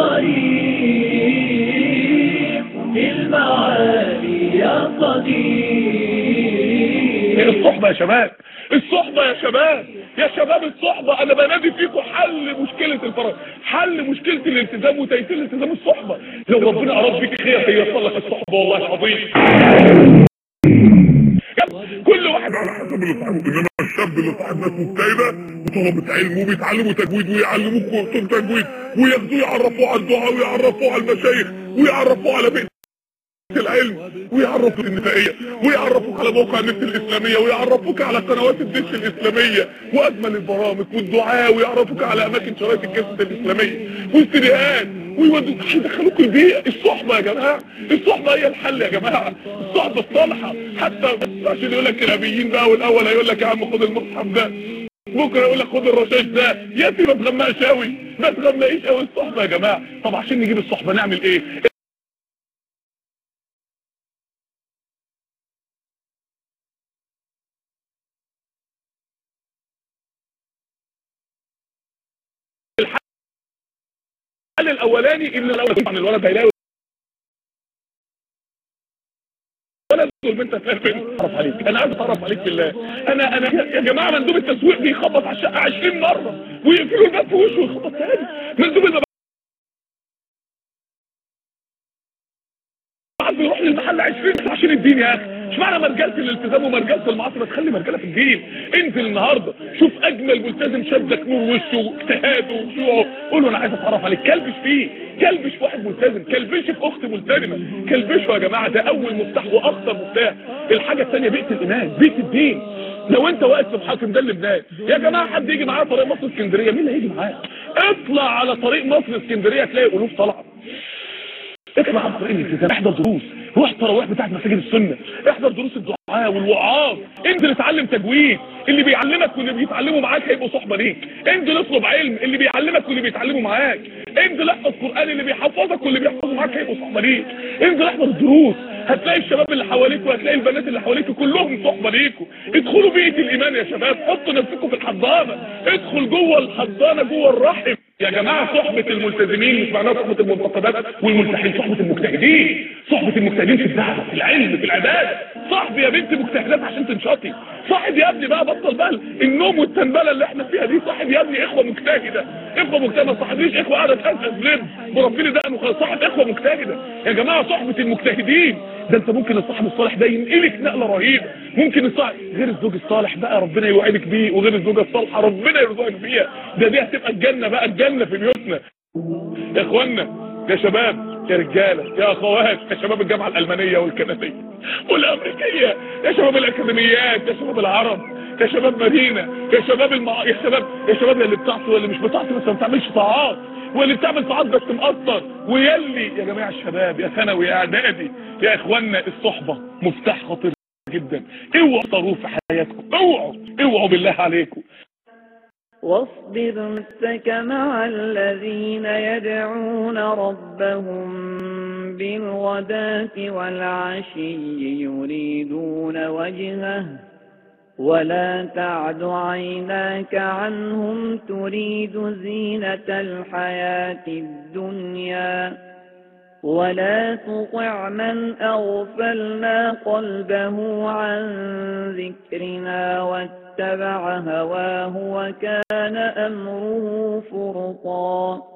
الطريق في المعالي يا صديق الصحبه يا شباب الصحبه يا شباب يا شباب الصحبه انا بنادي فيكم حل مشكله الفرق حل مشكله الالتزام وتيسير الالتزام الصحبه لو ربنا اراد بيك خير هيوصل لك الصحبه والله العظيم كل واحد على حسب اللي صاحبه انما الشاب اللي صاحب ناس مجتهده وطلبة علم وبيتعلموا تجويد ويعلموه كورسات تجويد وياخدوه يعرفوه على الدعاء ويعرفوه على المشايخ ويعرفوه على بيت العلم ويعرفوك النسائية ويعرفوك على موقع النت الإسلامية ويعرفوك على قنوات الدش الإسلامية وأجمل البرامج والدعاء ويعرفوك على أماكن شرايط الكاسة الإسلامية والسيديهات ويودوك يدخلوك البيئة الصحبة يا جماعة الصحبة هي الحل يا جماعة الصحبة الصالحة حتى عشان يقول لك الأبيين بقى والأول هيقول لك يا عم خد المصحف ده بكره يقول لك خد الرشاش ده يا سيدي ما تغمقش قوي ما تغمقيش قوي الصحبه يا جماعه طب عشان نجيب الصحبه نعمل ايه الحل الاولاني ان الاول طبعا الولد هيلاقي ولد والبنت هتلاقي البنت اتعرف عليك انا عايز اتعرف عليك بالله انا انا يا جماعه مندوب التسويق بيخبط على الشقه 20 مره ويقفلوا الباب في وشه ويخبط تاني مندوب المبيعات بيروح للمحل 20 عشان الدين يا اخي مش معنى مرجله الالتزام ومرجله المعاصي ما تخلي مرجله في الدين انزل النهارده شوف اجمل ملتزم شاب لك نور وشه واجتهاده وخشوعه قول له انا عايز اتعرف عليك كلبش فيه كلبش في واحد ملتزم كلبش في اخت ملتزمه كلبشوا يا جماعه ده اول مفتاح واخطر مفتاح الحاجه الثانيه بيئه الايمان بيئه الدين لو انت واقف في محاكم ده اللبنان يا جماعه حد يجي معاه طريق مصر اسكندريه مين اللي هيجي معاه اطلع على طريق مصر اسكندريه تلاقي الوف طالعه اطلع على طريق الالتزام احضر دروس روح تراويح بتاعت مساجد السنه احضر دروس الدعاء والوعاظ انزل اتعلم تجويد اللي بيعلمك واللي بيتعلموا معاك هيبقوا صحبه ليك انزل اطلب علم اللي بيعلمك واللي بيتعلموا معاك انزل احفظ قران اللي بيحفظك واللي بيحفظوا معاك هيبقوا صحبه ليك انزل احضر الدروس هتلاقي الشباب اللي حواليك وهتلاقي البنات اللي حواليك كلهم صحبه ليكوا ادخلوا بيئه الايمان يا شباب حطوا نفسكم في الحضانه ادخل جوه الحضانه جوه الرحم يا جماعه صحبه الملتزمين مش معناها صحبه المنتقدات والملتحين صحبه المجتهدين صحبه المجتهدين في الدعوه في العلم في العباده صاحب يا بنت مجتهدات عشان تنشطي صاحب يا ابني بقى بطل بقى النوم والتنبله اللي احنا فيها دي صاحب يا ابني اخوه مجتهده اخوه مجتهده ما صاحبليش اخوه قاعده تهزز لب مربيني دقن وخلاص صاحب اخوه مجتهده يا جماعه صحبه المجتهدين ده انت ممكن الصاحب الصالح ده ينقلك نقله رهيبه ممكن الصاحب غير الزوج الصالح بقى ربنا يوعدك بيه وغير الزوجه الصالحه ربنا يرزقك بيها ده دي هتبقى الجنه بقى الجنه في بيوتنا يا اخوانا يا شباب يا رجاله يا اخوات يا شباب الجامعه الالمانيه والكنديه والامريكيه يا شباب الاكاديميات يا شباب العرب يا شباب مدينه يا شباب المع... يا شباب يا شباب اللي بتعصي واللي مش بتعصي بس ما بتعملش طاعات واللي بتعمل طاعات بس مقصر ويلي يا جماعه الشباب يا ثانوي يا اعدادي يا اخوانا الصحبه مفتاح خطير جدا اوعوا تطروه في حياتكم اوعوا اوعوا بالله عليكم واصبر نفسك مع الذين يدعون ربهم بالغداة والعشي يريدون وجهه ولا تعد عيناك عنهم تريد زينة الحياة الدنيا ولا تطع من أغفلنا قلبه عن ذكرنا واتبع هواه وكان أمره فرطا